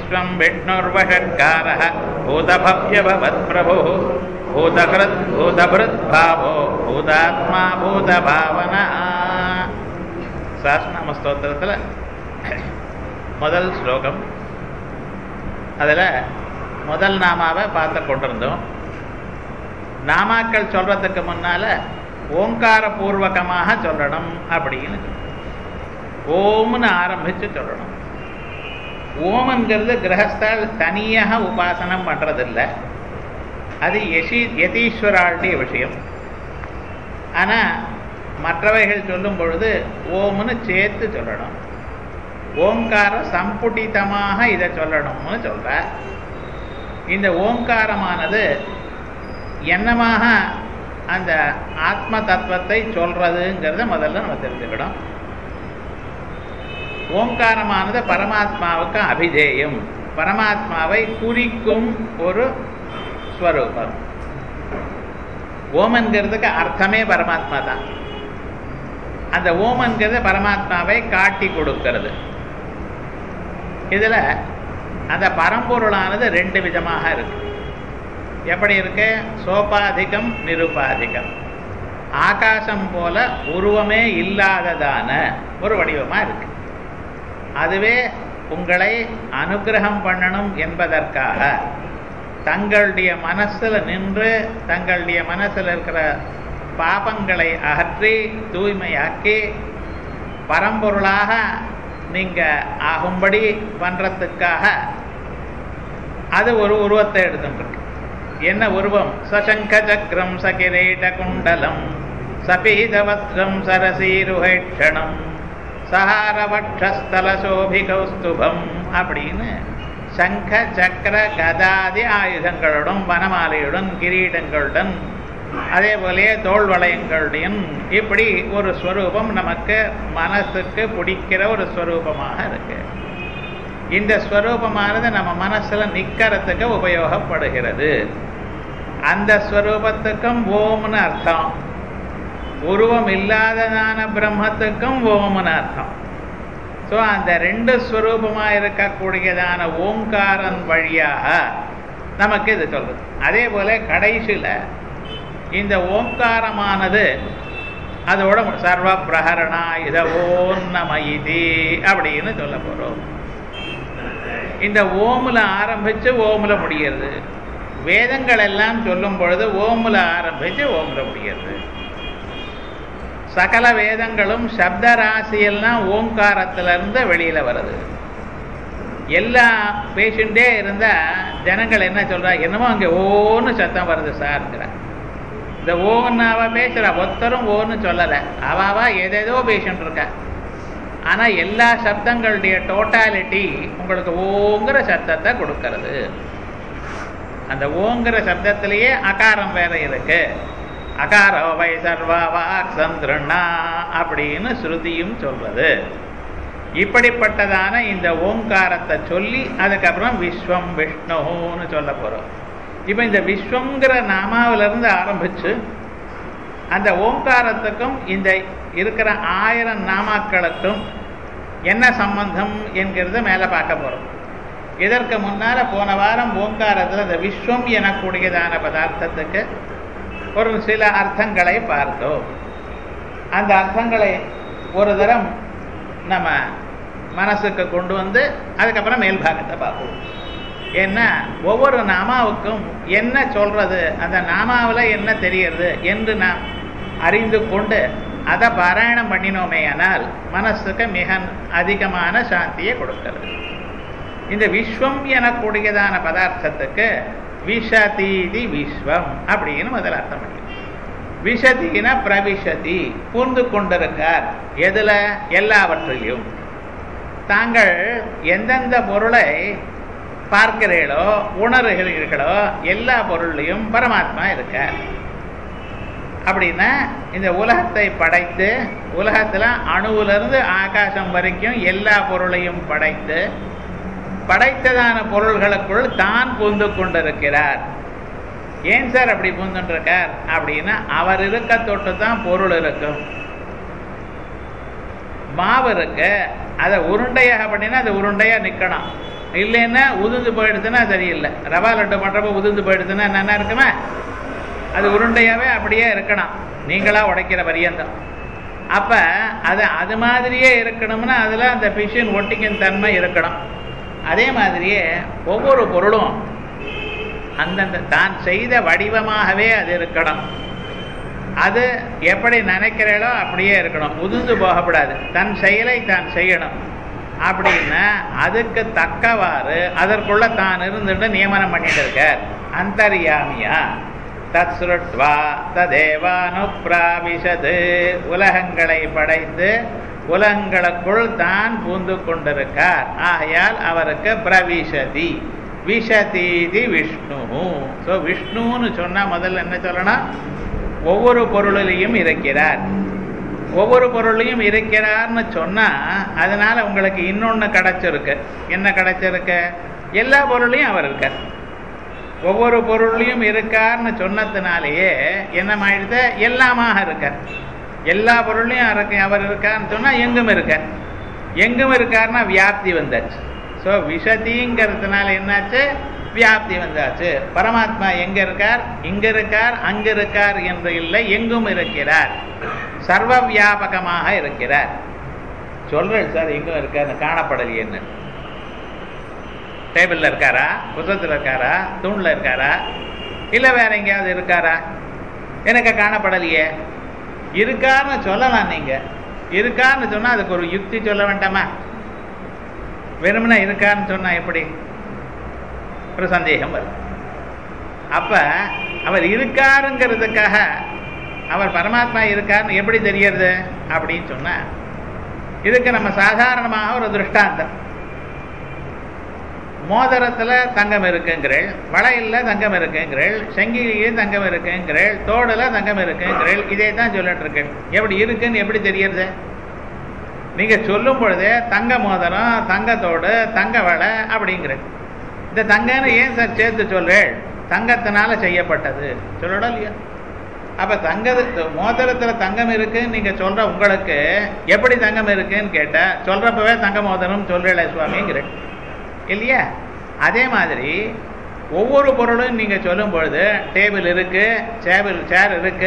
விஸ்வம் விஷ்ணுர்வஷட்காரः பூதபவ்யபவத் பிரபுः பூதகிருத் பூதபிருத் பாவோ பூதாத்மா பூதபாவனா சாஸ்நாம ஸ்தோத்திரத்தில் முதல் ஸ்லோகம் அதில் முதல் நாமாவை பார்த்து கொண்டிருந்தோம் நாமாக்கள் சொல்றதுக்கு முன்னால ஓங்கார பூர்வகமாக சொல்லணும் அப்படின்னு ஓம்னு ஆரம்பிச்சு சொல்லணும் ஓம்ங்கிறது கிரகஸ்தால் தனியாக உபாசனம் பண்றதில்ல அது யசி யதீஸ்வராளுடைய விஷயம் ஆனா மற்றவைகள் சொல்லும் பொழுது ஓம்னு சேர்த்து சொல்லணும் ஓங்கார சம்புட்டிதமாக இதை சொல்லணும்னு சொல்ற இந்த ஓங்காரமானது என்னமாக அந்த ஆத்ம தத்துவத்தை சொல்றதுங்கிறத முதல்ல நம்ம தெரிஞ்சுக்கணும் ஓங்காரமானது பரமாத்மாவுக்கு அபிதேயம் பரமாத்மாவை குறிக்கும் ஒரு ஸ்வரூபம் ஓமன்கிறதுக்கு அர்த்தமே பரமாத்மா தான் அந்த ஓமன்கிறது பரமாத்மாவை காட்டி கொடுக்கிறது இதுல அந்த பரம்பொருளானது ரெண்டு விதமாக இருக்கு எப்படி இருக்கு சோபாதிகம் நிருபாதிகம் ஆகாசம் போல உருவமே இல்லாததான ஒரு வடிவமா இருக்கு அதுவே உங்களை அனுகிரகம் பண்ணணும் என்பதற்காக தங்களுடைய மனசுல நின்று தங்களுடைய மனசுல இருக்கிற பாபங்களை அகற்றி தூய்மையாக்கி பரம்பொருளாக நீங்க ஆகும்படி பண்றதுக்காக அது ஒரு உருவத்தை எடுத்துருக்கு என்ன உருவம் சசங்க சக்கரம் சகிரேட குண்டலம் சபீதவஸ்திரம் சரசீருஹேட்சணம் சஹாரவட்சஸ்தல சோபிகௌஸ்துபம் அப்படின்னு சங்க சக்கர கதாதி ஆயுதங்களுடன் வனமாலையுடன் கிரீடங்களுடன் அதே போலயே தோல் வளையங்களுடன் இப்படி ஒரு ஸ்வரூபம் நமக்கு மனசுக்கு பிடிக்கிற ஒரு ஸ்வரூபமாக இருக்கு இந்த ஸ்வரூபமானது நம்ம மனசுல நிக்கிறதுக்கு உபயோகப்படுகிறது அந்த ஸ்வரூபத்துக்கும் ஓம்னு அர்த்தம் உருவம் இல்லாததான பிரம்மத்துக்கும் ஓம்னு அர்த்தம் ஸோ அந்த ரெண்டு ஸ்வரூபமா இருக்கக்கூடியதான ஓங்காரன் வழியாக நமக்கு இது சொல்றது அதே போல கடைசியில இந்த ஓங்காரமானது அதோட சர்வ பிரகரணா இத ஓன்னமயிதி அப்படின்னு சொல்ல போறோம் இந்த ஓமுல ஆரம்பிச்சு ஓமுல முடிகிறது வேதங்கள் எல்லாம் சொல்லும் பொழுது ஓமுல ஆரம்பிச்சு ஓமுல முடிகிறது சகல வேதங்களும் சப்த ராசியெல்லாம் ஓங்காரத்திலிருந்து வெளியில வருது எல்லா பேஷண்டே இருந்தா ஜனங்கள் என்ன சொல்றா என்னமோ அங்கே ஓன்னு சத்தம் வருது சார்ங்கிற இந்த ஓன்னு அவ பேசுறா ஒத்தரும் ஓன்னு சொல்லலை அவாவா ஏதேதோ பேஷண்ட் இருக்கா ஆனா எல்லா சப்தங்களுடைய டோட்டாலிட்டி உங்களுக்கு ஓங்கிற சத்தத்தை கொடுக்கறது அந்த ஓங்கிற சப்தத்திலேயே அகாரம் வேற இருக்கு அகாரோ வை சர்வா வாக் சந்திரண்ணா அப்படின்னு ஸ்ருதியும் சொல்றது இப்படிப்பட்டதான இந்த ஓங்காரத்தை சொல்லி அதுக்கப்புறம் விஸ்வம் விஷ்ணுன்னு சொல்ல போறோம் இப்போ இந்த விஸ்வங்கிற நாமாவிலிருந்து ஆரம்பிச்சு அந்த ஓங்காரத்துக்கும் இந்த இருக்கிற ஆயிரம் நாமாக்களுக்கும் என்ன சம்பந்தம் என்கிறத மேலே பார்க்க போறோம் இதற்கு முன்னால போன வாரம் ஓங்காரத்தில் இந்த விஸ்வம் எனக்கூடியதான பதார்த்தத்துக்கு ஒரு சில அர்த்தங்களை பார்த்தோம் அந்த அர்த்தங்களை ஒரு தரம் நம்ம மனசுக்கு கொண்டு வந்து அதுக்கப்புறம் மேல்பாகத்தை பார்ப்போம் ஏன்னா ஒவ்வொரு நாமாவுக்கும் என்ன சொல்றது அந்த நாமாவில் என்ன தெரியறது என்று நாம் அறிந்து கொண்டு அதை பாராயணம் பண்ணினோமே ஆனால் மனசுக்கு மிக அதிகமான சாந்தியை கொடுக்கிறது இந்த விஸ்வம் எனக்கூடியதான பதார்த்தத்துக்கு விஷதீதி விஸ்வம் அப்படின்னு முதல் அர்த்தம் பண்ணி விஷதின பிரவிஷதி பூந்து கொண்டிருக்கார் எதுல எல்லாவற்றிலையும் தாங்கள் எந்தெந்த பொருளை பார்க்கிறீர்களோ உணர்கிறீர்களோ எல்லா பொருள்லையும் பரமாத்மா இருக்கார் அப்படின்னா இந்த உலகத்தை படைத்து உலகத்துல அணுவிலிருந்து ஆகாசம் வரைக்கும் எல்லா பொருளையும் படைத்து படைத்ததான பொருள்களுக்குள் தான் பூந்து கொண்டிருக்கிறார் ஏன் சார் அப்படி பூந்துருக்கார் அப்படின்னா அவர் இருக்க தொட்டு தான் பொருள் இருக்கும் மாவு இருக்கு அதை உருண்டையாக பண்ணினா அது உருண்டையா நிக்கணும் இல்லைன்னா உதிர்ந்து போயிடுச்சுன்னா சரியில்லை ரவா லட்டு பண்ணுறப்ப உதிர்ந்து போயிடுச்சுன்னா நல்லா இருக்குமா அது உருண்டையாவே அப்படியே இருக்கணும் நீங்களா உடைக்கிற பரியந்தம் அப்ப அது அது மாதிரியே இருக்கணும்னா அதுல அந்த பிஷின் ஒட்டிக்கும் தன்மை இருக்கணும் அதே மாதிரியே ஒவ்வொரு பொருளும் அந்தந்த தான் செய்த வடிவமாகவே அது இருக்கணும் அது எப்படி நினைக்கிறீளோ அப்படியே இருக்கணும் உதிர்ந்து போகக்கூடாது தன் செயலை தான் செய்யணும் அப்படின்னா அதுக்கு தக்கவாறு அதற்குள்ள தான் இருந்துட்டு நியமனம் பண்ணிட்டு இருக்கார் அந்தர்யாமியா தத் சுருட்வா ததேவானுப்பிராவிஷது உலகங்களை படைத்து உலகங்களுக்குள் தான் பூந்து கொண்டிருக்கார் ஆகையால் அவருக்கு பிரவிஷதி விஷதீதி விஷ்ணு ஸோ விஷ்ணுன்னு சொன்னா முதல்ல என்ன சொல்லணும் ஒவ்வொரு பொருளிலையும் இருக்கிறார் ஒவ்வொரு பொருளையும் இருக்கிறார்னு சொன்னா அதனால உங்களுக்கு இன்னொன்னு கிடைச்சிருக்கு என்ன கிடைச்சிருக்கு எல்லா பொருளையும் அவர் இருக்கார் ஒவ்வொரு பொருளையும் இருக்கார்னு சொன்னதுனாலேயே என்னமாயிடுது எல்லாமாக இருக்கார் எல்லா பொருளையும் இருக்கு அவர் இருக்கார்னு சொன்னா எங்கும் இருக்கார் எங்கும் இருக்காருன்னா வியாப்தி வந்தாச்சு ஸோ விஷதிங்கிறதுனால என்னாச்சு வியாப்தி வந்தாச்சு பரமாத்மா எங்க இருக்கார் இங்க இருக்கார் அங்க இருக்கார் என்று இல்லை எங்கும் இருக்கிறார் சர்வ வியாபகமாக இருக்கிறார் சொல்றேன் சார் எங்கும் இருக்கார் காணப்படலையேன்னு டேபிள்ல இருக்காரா புத்தகத்தில் இருக்காரா தூண்ல இருக்காரா இல்லை வேற எங்கேயாவது இருக்காரா எனக்கு காணப்படலையே இருக்காருன்னு சொல்லலாம் நீங்க இருக்காருன்னு சொன்னா அதுக்கு ஒரு யுக்தி சொல்ல வேண்டாமா வெறுமனே இருக்காருன்னு சொன்னா எப்படி ஒரு சந்தேகம் வரும் அப்ப அவர் இருக்காருங்கிறதுக்காக அவர் பரமாத்மா இருக்காருன்னு எப்படி தெரியறது அப்படின்னு சொன்னா இதுக்கு நம்ம சாதாரணமாக ஒரு திருஷ்டாந்தம் மோதிரத்துல தங்கம் இருக்குங்கிறேள் வளையல்ல தங்கம் இருக்குங்கிறேள் செங்கிலியே தங்கம் இருக்குங்கிறேள் தோடுல தங்கம் இருக்குங்கிறேள் இதே தான் சொல்லிட்டு இருக்கேன் எப்படி இருக்குன்னு எப்படி தெரியறது நீங்க சொல்லும் பொழுதே தங்க மோதிரம் தங்கத்தோடு தங்க வளை அப்படிங்கிற இந்த தங்கன்னு ஏன் சார் சேர்த்து சொல்றேள் தங்கத்தினால செய்யப்பட்டது சொல்லணும் இல்லையா அப்ப தங்க மோதிரத்துல தங்கம் இருக்குன்னு நீங்க சொல்ற உங்களுக்கு எப்படி தங்கம் இருக்குன்னு கேட்டா சொல்றப்பவே தங்க மோதிரம் சொல்றேன் சுவாமிங்கிறேன் இல்லையா அதே மாதிரி ஒவ்வொரு பொருளும் நீங்க சொல்லும் பொழுது டேபிள் இருக்கு சேபிள் சேர் இருக்கு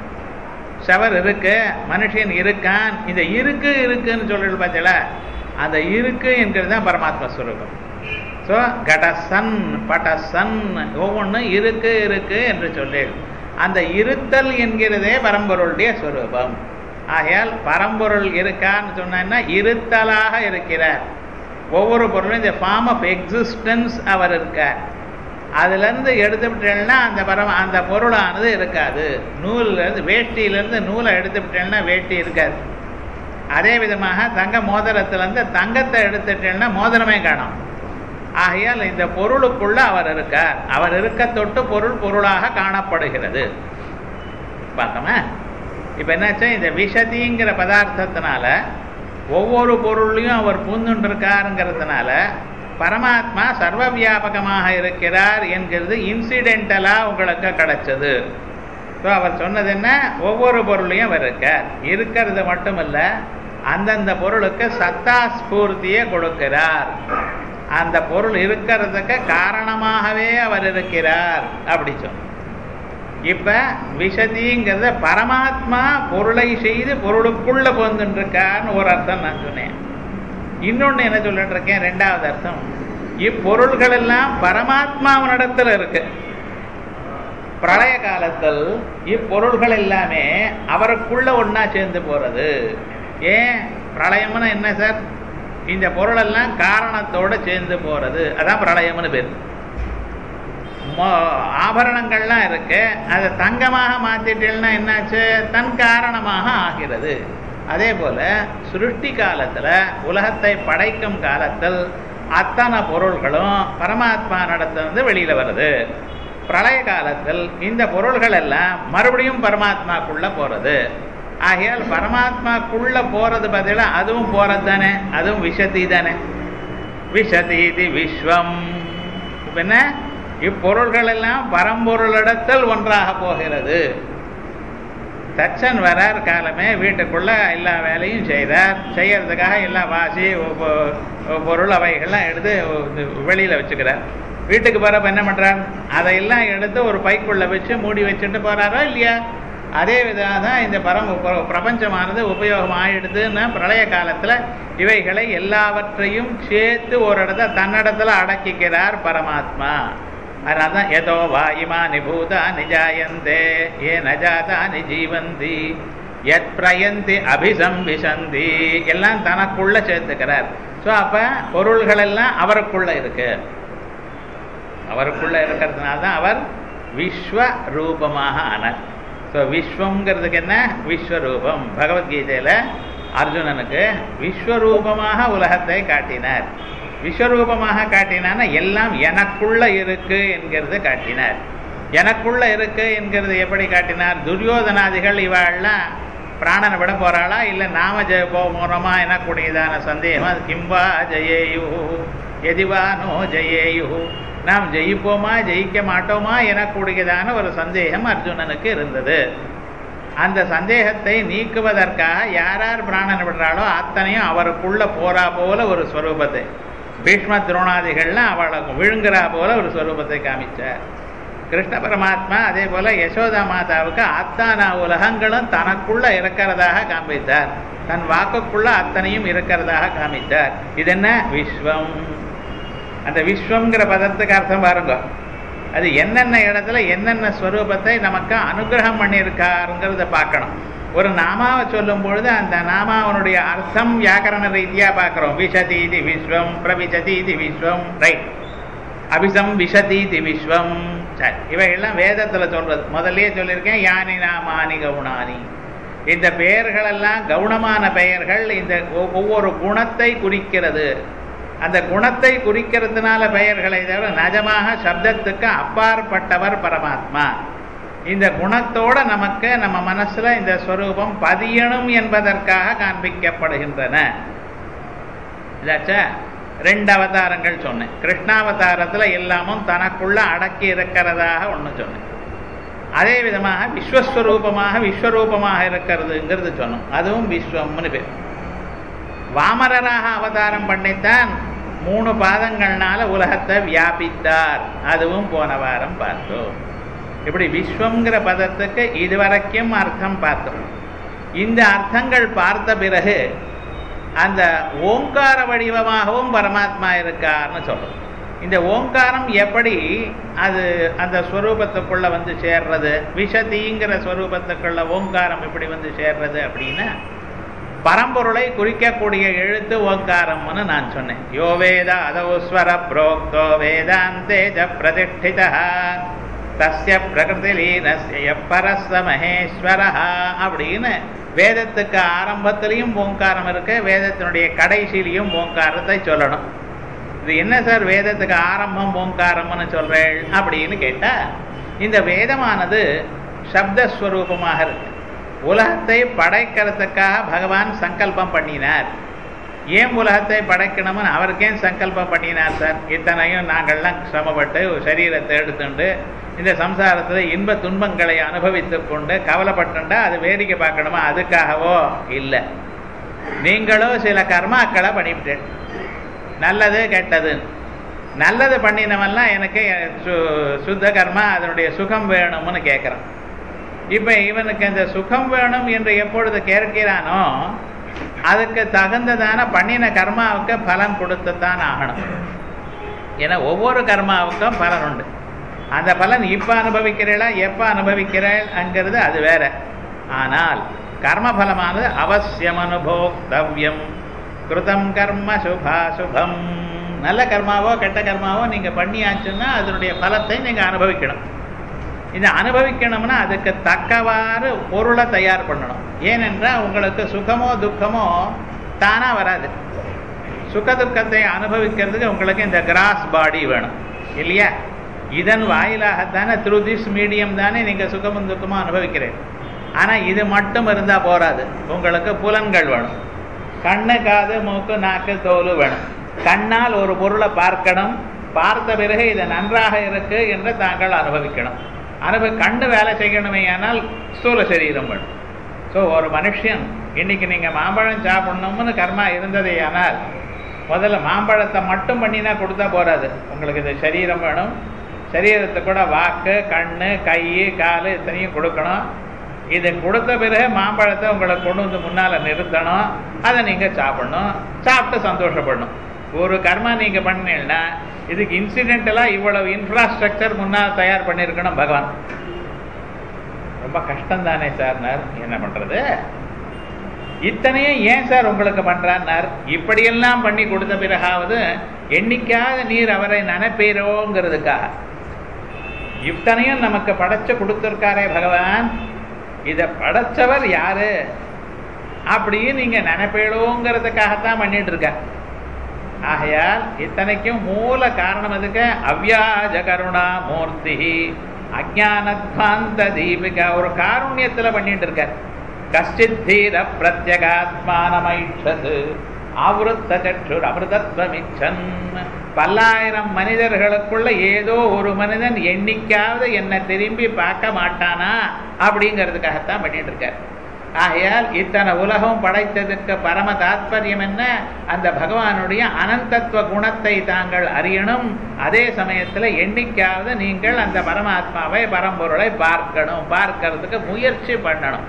ஷவர் இருக்கு மனுஷன் இருக்கான் இந்த இருக்கு இருக்குன்னு சொல்றது பார்த்தீங்களா அந்த இருக்கு என்கிறது தான் பரமாத்ம ஸ்வரூபம் ஸோ கடசன் படசன் ஒவ்வொன்றும் இருக்கு இருக்கு என்று சொல்லி அந்த இருத்தல் என்கிறதே பரம்பொருளுடைய ஸ்வரூபம் ஆகையால் பரம்பொருள் இருக்கான்னு சொன்னா இருத்தலாக இருக்கிறார் ஒவ்வொரு பொருளும் இந்த ஃபார்ம் ஆஃப் எக்ஸிஸ்டன்ஸ் அவர் இருக்கார் அதுலேருந்து எடுத்துவிட்டேன்னா அந்த பரம அந்த பொருளானது இருக்காது நூல்லேருந்து வேஷ்டியிலேருந்து நூலை எடுத்துவிட்டேன்னா வேஷ்டி இருக்காது அதே விதமாக தங்க மோதிரத்திலேருந்து தங்கத்தை எடுத்துட்டேன்னா மோதிரமே காணும் ஆகையால் இந்த பொருளுக்குள்ள அவர் இருக்கார் அவர் இருக்க தொட்டு பொருள் பொருளாக காணப்படுகிறது பார்த்தோமா இப்போ என்னாச்சு இந்த விஷதிங்கிற பதார்த்தத்தினால ஒவ்வொரு பொருளையும் அவர் பூந்துட்டு இருக்காருங்கிறதுனால பரமாத்மா சர்வ வியாபகமாக இருக்கிறார் என்கிறது இன்சிடென்டலா உங்களுக்கு கிடைச்சது ஸோ அவர் சொன்னது என்ன ஒவ்வொரு பொருளையும் அவர் இருக்கார் இருக்கிறது மட்டுமல்ல அந்தந்த பொருளுக்கு சத்தா ஸ்பூர்த்தியை கொடுக்கிறார் அந்த பொருள் இருக்கிறதுக்கு காரணமாகவே அவர் இருக்கிறார் அப்படி சொன்ன இப்ப விஷதிங்கிறத பரமாத்மா பொருளை செய்து பொருளுக்குள்ள போந்துருக்கான்னு ஒரு அர்த்தம் நான் சொன்னேன் இன்னொன்னு என்ன சொல்லிட்டு இருக்கேன் ரெண்டாவது அர்த்தம் இப்பொருள்கள் எல்லாம் பரமாத்மாவனிடத்துல இருக்கு பிரளய காலத்தில் இப்பொருள்கள் எல்லாமே அவருக்குள்ள ஒன்னா சேர்ந்து போறது ஏன் பிரளயம்னு என்ன சார் இந்த பொருள் எல்லாம் காரணத்தோட சேர்ந்து போறது அதான் பிரளயம்னு பேர் ஆபரணங்கள்லாம் இருக்கு அதை தங்கமாக மாத்திட்டேன்னா என்னாச்சு தன் காரணமாக ஆகிறது அதே போல சிருஷ்டி காலத்துல உலகத்தை படைக்கும் காலத்தில் அத்தனை பொருள்களும் பரமாத்மா நடத்திலிருந்து வெளியில வருது பிரளய காலத்தில் இந்த பொருள்கள் எல்லாம் மறுபடியும் பரமாத்மாக்குள்ள போறது ஆகையால் பரமாத்மாக்குள்ள போறது பதிலா அதுவும் போறது தானே அதுவும் விஷதி தானே விஷதீதி விஸ்வம் இப்ப என்ன இப்பொருள்கள் எல்லாம் பரம்பொருளிடத்தில் ஒன்றாக போகிறது தச்சன் வரார் காலமே வீட்டுக்குள்ள எல்லா வேலையும் செய்தார் செய்யறதுக்காக எல்லா வாசி பொ- பொருள் அவைகள்லாம் எடுத்து வெளியில வச்சுக்கிறார் வீட்டுக்கு போறப்ப என்ன பண்றார் அதையெல்லாம் எடுத்து ஒரு பைக்குள்ள வச்சு மூடி வச்சுட்டு போறாரோ இல்லையா அதே விதமாக தான் இந்த பரம் பிர- பிரபஞ்சமானது உபயோகம் ஆயிடுதுன்னா பிரளய காலத்துல இவைகளை எல்லாவற்றையும் சேர்த்து ஒரு இடத்த தன்னிடத்துல அடக்கிக்கிறார் பரமாத்மா அதனால தான் எதோ வாயுமா நிபூதா நிஜாயந்தே ஏ நஜாதா நிஜீவந்தி எத் பிரயந்தி அபிசம்பிசந்தி எல்லாம் தனக்குள்ள சேர்த்துக்கிறார் ஸோ அப்ப பொருள்கள் எல்லாம் அவருக்குள்ள இருக்கு அவருக்குள்ள இருக்கிறதுனால தான் அவர் விஸ்வ ரூபமாக ஆனார் ஸோ விஸ்வங்கிறதுக்கு என்ன விஸ்வரூபம் பகவத்கீதையில அர்ஜுனனுக்கு விஸ்வரூபமாக உலகத்தை காட்டினார் விஸ்வரூபமாக காட்டினான்னா எல்லாம் எனக்குள்ள இருக்கு என்கிறது காட்டினார் எனக்குள்ள இருக்கு என்கிறது எப்படி காட்டினார் துரியோதனாதிகள் இவாள்லாம் பிராணனை விட போறாளா இல்லை நாம ஜெய போறோமா எனக்கூடியதான சந்தேகம் அது கிம்பா ஜெயேயு எதிவானோ ஜெயேயு நாம் ஜெயிப்போமா ஜெயிக்க மாட்டோமா எனக்கூடியதான ஒரு சந்தேகம் அர்ஜுனனுக்கு இருந்தது அந்த சந்தேகத்தை நீக்குவதற்காக யார் யார் பிராணன் விடுறாளோ அத்தனையும் அவருக்குள்ள போறா போல ஒரு ஸ்வரூபத்தை பீஷ்ம துரோணாதிகள்லாம் அவளுக்கு விழுங்குறா போல ஒரு ஸ்வரூபத்தை காமிச்சார் கிருஷ்ண பரமாத்மா அதே போல யசோதா மாதாவுக்கு அத்தானா உலகங்களும் தனக்குள்ள இருக்கிறதாக காண்பித்தார் தன் வாக்குக்குள்ள அத்தனையும் இருக்கிறதாக காமித்தார் இது என்ன விஸ்வம் அந்த விஸ்வம்ங்கிற பதத்துக்கு அர்த்தம் பாருங்க அது என்னென்ன இடத்துல என்னென்ன ஸ்வரூபத்தை நமக்கு அனுகிரகம் பண்ணியிருக்காருங்கிறத பார்க்கணும் ஒரு நாமாவை சொல்லும் பொழுது அந்த நாமாவனுடைய அர்த்தம் வியாக்கரண ரீதியா பார்க்கிறோம் விஷதி இது விஸ்வம் பிரவிசதி இது விஸ்வம் ரைட் அபிசம் விஷதி இது விஸ்வம் சரி இவைகள்லாம் வேதத்துல சொல்றது முதல்லயே சொல்லியிருக்கேன் யானி நாமானி கவுனானி இந்த பெயர்களெல்லாம் கவுனமான பெயர்கள் இந்த ஒவ்- ஒவ்வொரு குணத்தை குறிக்கிறது அந்த குணத்தை குறிக்கிறதுனால பெயர்களை தவிர நிஜமாக சப்தத்துக்கு அப்பாற்பட்டவர் பரமாத்மா இந்த குணத்தோட நமக்கு நம்ம மனசுல இந்த ஸ்வரூபம் பதியணும் என்பதற்காக காண்பிக்கப்படுகின்றன இதாச்சா ரெண்டு அவதாரங்கள் சொன்னேன் கிருஷ்ணாவதாரத்துல எல்லாமும் தனக்குள்ள அடக்கி இருக்கிறதாக ஒண்ணு சொன்னேன் அதே விதமாக விஸ்வஸ்வரூபமாக விஸ்வரூபமாக இருக்கிறதுங்கிறது சொன்னோம் அதுவும் விஸ்வம்னு பேர் வாமரராக அவதாரம் பண்ணித்தான் மூணு பாதங்கள்னால உலகத்தை வியாபித்தார் அதுவும் போன வாரம் பார்த்தோம் இப்படி விஸ்வங்கிற பதத்துக்கு இதுவரைக்கும் அர்த்தம் பார்த்தோம் இந்த அர்த்தங்கள் பார்த்த பிறகு அந்த ஓங்கார வடிவமாகவும் பரமாத்மா இருக்கார்னு சொல்றோம் இந்த ஓங்காரம் எப்படி அது அந்த ஸ்வரூபத்துக்குள்ள வந்து சேர்றது விஷதிங்கிற ஸ்வரூபத்துக்குள்ள ஓங்காரம் எப்படி வந்து சேர்றது அப்படின்னா பரம்பொருளை குறிக்கக்கூடிய எழுத்து ஓங்காரம்னு நான் சொன்னேன் யோ வேத அதோஸ்வர புரோக்தோ வேதாந்தேஜ பிரதிஷ்டித தஸ்ய பிரகிருதி லீனஸ்ய பரஸ்த மகேஸ்வர அப்படின்னு வேதத்துக்கு ஆரம்பத்திலையும் ஓங்காரம் இருக்கு வேதத்தினுடைய கடைசியிலையும் ஓங்காரத்தை சொல்லணும் இது என்ன சார் வேதத்துக்கு ஆரம்பம் ஓங்காரம்னு சொல்றேன் அப்படின்னு கேட்டா இந்த வேதமானது சப்தஸ்வரூபமாக இருக்கு உலகத்தை படைக்கிறதுக்காக பகவான் சங்கல்பம் பண்ணினார் ஏன் உலகத்தை படைக்கணும்னு அவருக்கு ஏன் சங்கல்பம் பண்ணினார் சார் இத்தனையும் நாங்கள்லாம் சிரமப்பட்டு சரீரத்தை எடுத்துண்டு இந்த சம்சாரத்தில் இன்ப துன்பங்களை அனுபவித்து கொண்டு கவலைப்பட்டுண்டா அது வேடிக்கை பார்க்கணுமா அதுக்காகவோ இல்லை நீங்களோ சில கர்மாக்களை பண்ணிவிட்டேன் நல்லது கெட்டது நல்லது பண்ணினவன்லாம் எனக்கு சு சுத்த கர்மா அதனுடைய சுகம் வேணும்னு கேட்குறான் இப்போ இவனுக்கு இந்த சுகம் வேணும் என்று எப்பொழுது கேட்கிறானோ அதுக்கு தகுந்ததான பண்ணின கர்மாவுக்கு பலன் கொடுத்துத்தான் ஆகணும் ஏன்னா ஒவ்வொரு கர்மாவுக்கும் பலன் உண்டு அந்த பலன் இப்போ அனுபவிக்கிறீளா எப்போ அனுபவிக்கிறேங்கிறது அது வேற ஆனால் கர்மபலமானது அவசியம் அனுபோக்தவ்யம் கிருதம் கர்ம சுபா சுபம் நல்ல கர்மாவோ கெட்ட கர்மாவோ நீங்கள் பண்ணியாச்சுன்னா அதனுடைய பலத்தை நீங்கள் அனுபவிக்கணும் இந்த அனுபவிக்கணும்னா அதுக்கு தக்கவாறு பொருளை தயார் பண்ணணும் ஏனென்றால் உங்களுக்கு சுகமோ துக்கமோ தானாக வராது சுக துக்கத்தை அனுபவிக்கிறதுக்கு உங்களுக்கு இந்த கிராஸ் பாடி வேணும் இல்லையா இதன் வாயிலாகத்தானே த்ரூ திஸ் மீடியம் தானே நீங்கள் சுகமும் துக்கமும் அனுபவிக்கிறேன் ஆனால் இது மட்டும் இருந்தால் போராது உங்களுக்கு புலன்கள் வேணும் கண்ணு காது மூக்கு நாக்கு தோல் வேணும் கண்ணால் ஒரு பொருளை பார்க்கணும் பார்த்த பிறகு இது நன்றாக இருக்கு என்று தாங்கள் அனுபவிக்கணும் அனுபவி கண்ணு வேலை செய்யணுமே ஆனால் ஸ்தூல சரீரம் வேணும் ஸோ ஒரு மனுஷன் இன்னைக்கு நீங்க மாம்பழம் சாப்பிடணும்னு கர்மா இருந்ததே ஆனால் முதல்ல மாம்பழத்தை மட்டும் பண்ணினா கொடுத்தா போறாது உங்களுக்கு இந்த சரீரம் வேணும் சரீரத்தை கூட வாக்கு கண்ணு கை கால் இத்தனையும் கொடுக்கணும் இது கொடுத்த பிறகு மாம்பழத்தை உங்களை கொண்டு வந்து முன்னால நிறுத்தணும் அதை நீங்க சாப்பிடணும் சாப்பிட்டு சந்தோஷப்படணும் ஒரு கர்மா நீங்க பண்ணீங்கன்னா இதுக்கு இன்சிடென்டலா இவ்வளவு இன்ஃப்ராஸ்ட்ரக்சர் முன்னால் தயார் பண்ணியிருக்கணும் பகவான் ரொம்ப கஷ்டம் தானே சார்னார் என்ன பண்றது இத்தனையும் ஏன் சார் உங்களுக்கு பண்றான்னார் இப்படியெல்லாம் பண்ணி கொடுத்த பிறகாவது என்னைக்காவது நீர் அவரை நினைப்பீரோங்கிறதுக்காக இத்தனையும் நமக்கு படைச்சு கொடுத்திருக்காரே பகவான் இதை படைச்சவர் யாரு அப்படின்னு நீங்க நினைப்பேளோங்கிறதுக்காகத்தான் பண்ணிட்டு இருக்க ஆகையால் இத்தனைக்கும் மூல காரணம் எதுக்கு அவ்யாஜ கருணா மூர்த்தி அஜானத்வாந்த தீபிகா ஒரு காருண்யத்துல பண்ணிட்டு இருக்க கஷ்டித் தீர பிரத்யகாத்மானமைஷது ஆவருத்த சற்றுர் அமிர்தத்வமிச்சன் பல்லாயிரம் மனிதர்களுக்குள்ள ஏதோ ஒரு மனிதன் என்னைக்காவது என்னை திரும்பி பார்க்க மாட்டானா அப்படிங்கிறதுக்காகத்தான் பண்ணிட்டு இருக்கார் ஆகையால் இத்தனை உலகம் படைத்ததுக்கு பரம தாத்பரியம் என்ன அந்த பகவானுடைய அனந்தத்துவ குணத்தை தாங்கள் அறியணும் அதே சமயத்துல என்னைக்காவது நீங்கள் அந்த பரமாத்மாவை பரம்பொருளை பார்க்கணும் பார்க்கறதுக்கு முயற்சி பண்ணணும்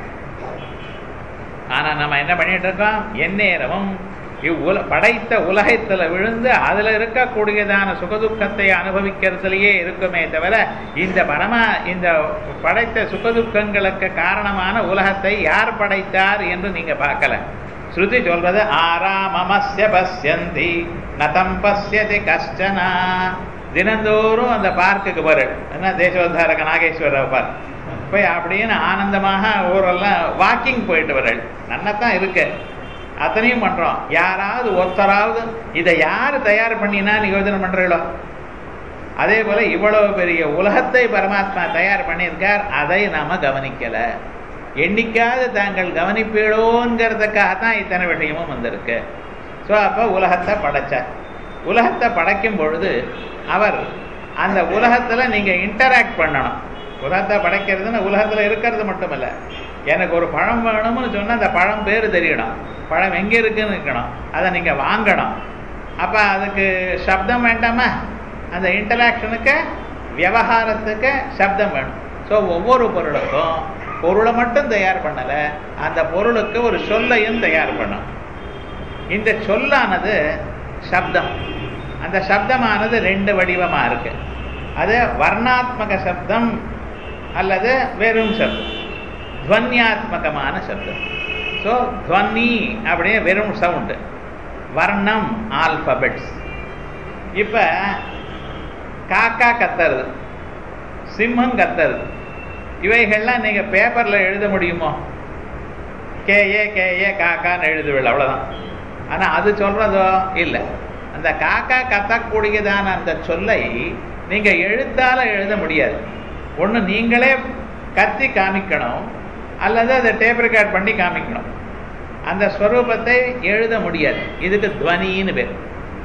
ஆனா நம்ம என்ன பண்ணிட்டு இருக்கோம் எந்நேரமும் இவ்வுல படைத்த உலகத்துல விழுந்து அதுல இருக்கக்கூடியதான சுகதுக்கத்தை அனுபவிக்கிறதுலயே இருக்குமே தவிர இந்த பரமா இந்த படைத்த சுகதுக்கங்களுக்கு காரணமான உலகத்தை யார் படைத்தார் என்று நீங்க பார்க்கல ஸ்ருதி சொல்றது ஆராமமஸ்ய பஸ்யந்தி நதம் பஸ்யதி கஷ்டனா தினந்தோறும் அந்த பார்க்குக்கு வரு என்ன தேசோத்தாரக நாகேஸ்வர பார்க் போய் அப்படின்னு ஆனந்தமாக ஊரெல்லாம் வாக்கிங் போயிட்டு வரல் நன்னத்தான் இருக்கு அத்தனையும் பண்றோம் யாராவது ஒருத்தராவது இதை யாரு தயார் பண்ணினா நீ யோஜனை பண்றீங்களோ அதே போல இவ்வளவு பெரிய உலகத்தை பரமாத்மா தயார் பண்ணியிருக்கார் அதை நாம கவனிக்கல என்னைக்காவது தாங்கள் கவனிப்பீளோங்கிறதுக்காகத்தான் இத்தனை விஷயமும் வந்திருக்கு ஸோ அப்போ உலகத்தை படைச்சார் உலகத்தை படைக்கும் பொழுது அவர் அந்த உலகத்துல நீங்க இன்டராக்ட் பண்ணணும் உலகத்தை படைக்கிறதுன்னு உலகத்துல இருக்கிறது மட்டும் இல்ல எனக்கு ஒரு பழம் வேணும்னு சொன்னா அந்த பழம் பேர் தெரியணும் பழம் எங்க இருக்குன்னு இருக்கணும் அதை நீங்க வாங்கணும் அப்ப அதுக்கு சப்தம் வேண்டாமா அந்த இன்டராக்ஷனுக்கு விவகாரத்துக்கு சப்தம் வேணும் ஸோ ஒவ்வொரு பொருளுக்கும் பொருளை மட்டும் தயார் பண்ணல அந்த பொருளுக்கு ஒரு சொல்லையும் தயார் பண்ணும் இந்த சொல்லானது சப்தம் அந்த சப்தமானது ரெண்டு வடிவமா இருக்கு அது வர்ணாத்மக சப்தம் அல்லது வெறும் சப்தம் துவன்யாத்மகமான சப்தம் ஸோ துவனி அப்படியே வெறும் சவுண்டு வர்ணம் ஆல்பபெட்ஸ் இப்போ காக்கா கத்துறது சிம்மம் கத்துறது இவைகள்லாம் நீங்கள் பேப்பரில் எழுத முடியுமோ கேஏ கேஏ காக்கான்னு எழுதுவில்லை அவ்வளோதான் ஆனால் அது சொல்கிறதோ இல்லை அந்த காக்கா கத்தக்கூடியதான அந்த சொல்லை நீங்கள் எழுத்தால் எழுத முடியாது ஒன்று நீங்களே கத்தி காமிக்கணும் அல்லது அதை டேப் ரெக்கார்ட் பண்ணி காமிக்கணும் அந்த ஸ்வரூபத்தை எழுத முடியாது இதுக்கு துவனின்னு பேர்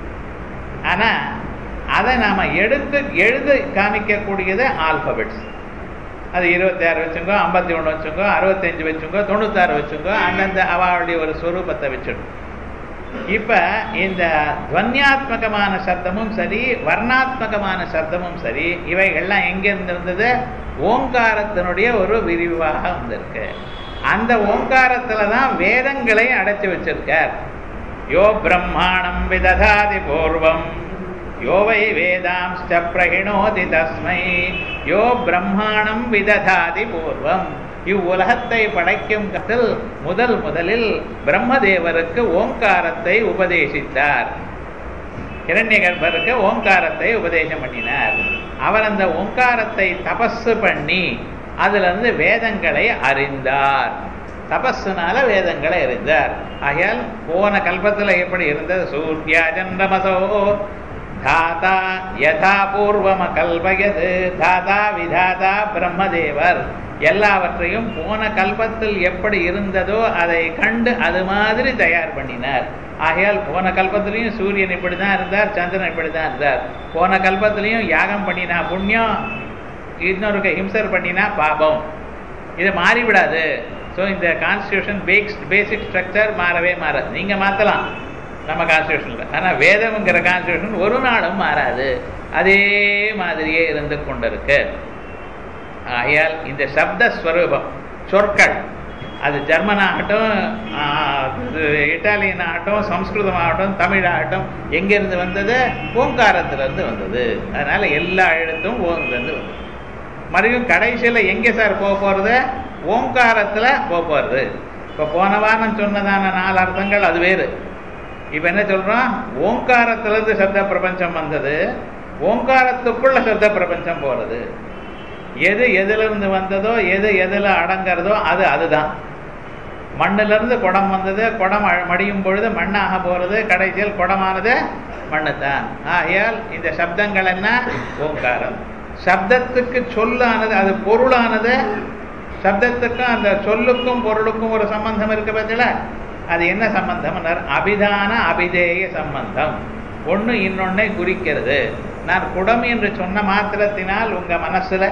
ஆனால் அதை நாம் எடுத்து எழுத காமிக்கக்கூடியது ஆல்பபெட்ஸ் அது இருபத்தி ஆறு வச்சுங்கோ ஐம்பத்தி ஒன்று வச்சுங்கோ அறுபத்தஞ்சு வச்சுங்கோ தொண்ணூத்தாறு வச்சுங்கோ அந்தந்த அவளுடைய ஒரு ஸ்வரூபத்தை வச்சிடும் இப்ப இந்த துவன்யாத்மகமான சப்தமும் சரி வர்ணாத்மகமான சப்தமும் சரி இவைகள்லாம் எங்கிருந்து இருந்தது ஓங்காரத்தினுடைய ஒரு விரிவாக வந்திருக்கு அந்த ஓங்காரத்துல தான் வேதங்களை அடைச்சு வச்சிருக்கார் யோ பிரம்மாணம் விததாதி பூர்வம் யோ வை வேதாம்ஸ்ட பிரகிணோதி தஸ்மை யோ பிரம்மாணம் விததாதி பூர்வம் இவ்வுலகத்தை படைக்கும் கத்தில் முதல் முதலில் பிரம்மதேவருக்கு ஓங்காரத்தை உபதேசித்தார் இரண்ய கர்ப்பருக்கு ஓங்காரத்தை உபதேசம் பண்ணினார் அவர் அந்த ஓங்காரத்தை தபஸு பண்ணி அதுல இருந்து வேதங்களை அறிந்தார் தபஸுனால வேதங்களை அறிந்தார் ஆகையால் போன கல்பத்துல எப்படி இருந்தது சூர்யா சந்திரமசோ தாதா யதா பூர்வம கல்பயது தாதா விதாதா பிரம்மதேவர் எல்லாவற்றையும் போன கல்பத்தில் எப்படி இருந்ததோ அதை கண்டு அது மாதிரி தயார் பண்ணினார் ஆகையால் போன கல்பத்திலையும் சூரியன் இப்படி தான் இருந்தார் சந்திரன் இப்படி தான் இருந்தார் போன கல்பத்திலையும் யாகம் பண்ணினா புண்ணியம் இன்னொரு ஹிம்சர் பண்ணினா பாபம் இது மாறிவிடாது ஸோ இந்த கான்ஸ்டியூஷன் பேக்ஸ் பேசிக் ஸ்ட்ரக்சர் மாறவே மாறாது நீங்கள் மாற்றலாம் நம்ம கான்ஸ்டியூஷனில் ஆனால் வேதம்ங்கிற கான்ஸ்டியூஷன் ஒரு நாளும் மாறாது அதே மாதிரியே இருந்து கொண்டிருக்கு ஆகையால் இந்த சப்த ஸ்வரூபம் சொற்கள் அது ஜெர்மன் ஆகட்டும் இட்டாலியன் ஆகட்டும் சம்ஸ்கிருதம் ஆகட்டும் தமிழ் ஆகட்டும் எங்கேருந்து வந்தது ஓங்காரத்திலிருந்து வந்தது அதனால் எல்லா எழுத்தும் ஓங்கிலிருந்து வந்தது மறுபடியும் கடைசியில் எங்கே சார் போக போகிறது ஓங்காரத்தில் போக போகிறது இப்போ போன வாரம் சொன்னதான நாலு அர்த்தங்கள் அது வேறு இப்போ என்ன சொல்கிறோம் ஓங்காரத்திலேருந்து சப்த பிரபஞ்சம் வந்தது ஓங்காரத்துக்குள்ள சப்த பிரபஞ்சம் போகிறது எது எதிலிருந்து வந்ததோ எது எதில் அடங்கிறதோ அது அதுதான் மண்ணிலிருந்து குடம் வந்தது குடம் மடியும் பொழுது மண்ணாக போகிறது கடைசியில் குடமானது மண்ணு தான் ஆகையால் இந்த சப்தங்கள் என்ன ஓங்காரம் சப்தத்துக்கு சொல்லானது அது பொருளானது சப்தத்துக்கும் அந்த சொல்லுக்கும் பொருளுக்கும் ஒரு சம்பந்தம் இருக்கு பார்த்தீங்களா அது என்ன சம்பந்தம் அபிதான அபிதேய சம்பந்தம் ஒன்று இன்னொன்னை குறிக்கிறது நான் குடம் என்று சொன்ன மாத்திரத்தினால் உங்கள் மனசில்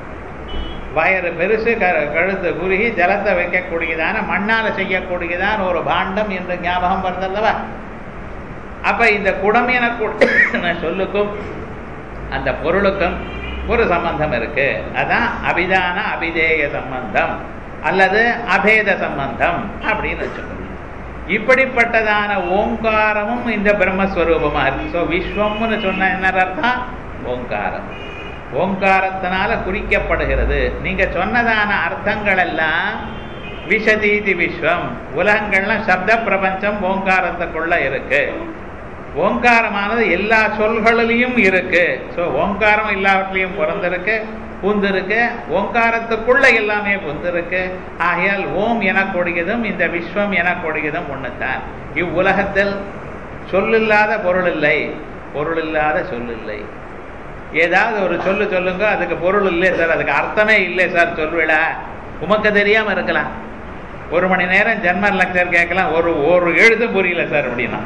வயறு பெருசு க கழுத்து குறுகி ஜலத்தை வைக்கக்கூடியதான மண்ணால் செய்யக்கூடியதான ஒரு பாண்டம் என்று ஞாபகம் வருதல்லவா அப்போ இந்த குடம் என சொல்லுக்கும் அந்த பொருளுக்கும் ஒரு சம்பந்தம் இருக்கு அதான் அபிதான அபிதேய சம்பந்தம் அல்லது அபேத சம்பந்தம் அப்படின்னு வச்சுக்கோங்க இப்படிப்பட்டதான ஓங்காரமும் இந்த பிரம்மஸ்வரூபமா இருக்கு ஸோ விஸ்வம்னு சொன்ன என்ன அர்த்தம் ஓங்காரம் ஓங்காரத்தினால குறிக்கப்படுகிறது நீங்க சொன்னதான அர்த்தங்கள் எல்லாம் விஷதீதி விஸ்வம் உலகங்கள்லாம் சப்த பிரபஞ்சம் ஓங்காரத்துக்குள்ள இருக்கு ஓங்காரமானது எல்லா சொல்களிலையும் இருக்கு ஸோ ஓங்காரம் எல்லாவற்றிலையும் பிறந்திருக்கு புந்திருக்கு ஓங்காரத்துக்குள்ள எல்லாமே புந்திருக்கு ஆகையால் ஓம் எனக்கூடியதும் இந்த விஸ்வம் எனக்கூடியதும் ஒன்றுதான் இவ்வுலகத்தில் சொல்லில்லாத பொருள் இல்லை பொருள் இல்லாத சொல் இல்லை ஏதாவது ஒரு சொல்லு சொல்லுங்க அதுக்கு பொருள் இல்லை சார் அதுக்கு அர்த்தமே இல்லை சார் சொல்விடா உமக்கு தெரியாம இருக்கலாம் ஒரு மணி நேரம் ஜென்மர் லெக்சர் கேட்கலாம் ஒரு ஒரு எழுத்து புரியல சார் அப்படின்னா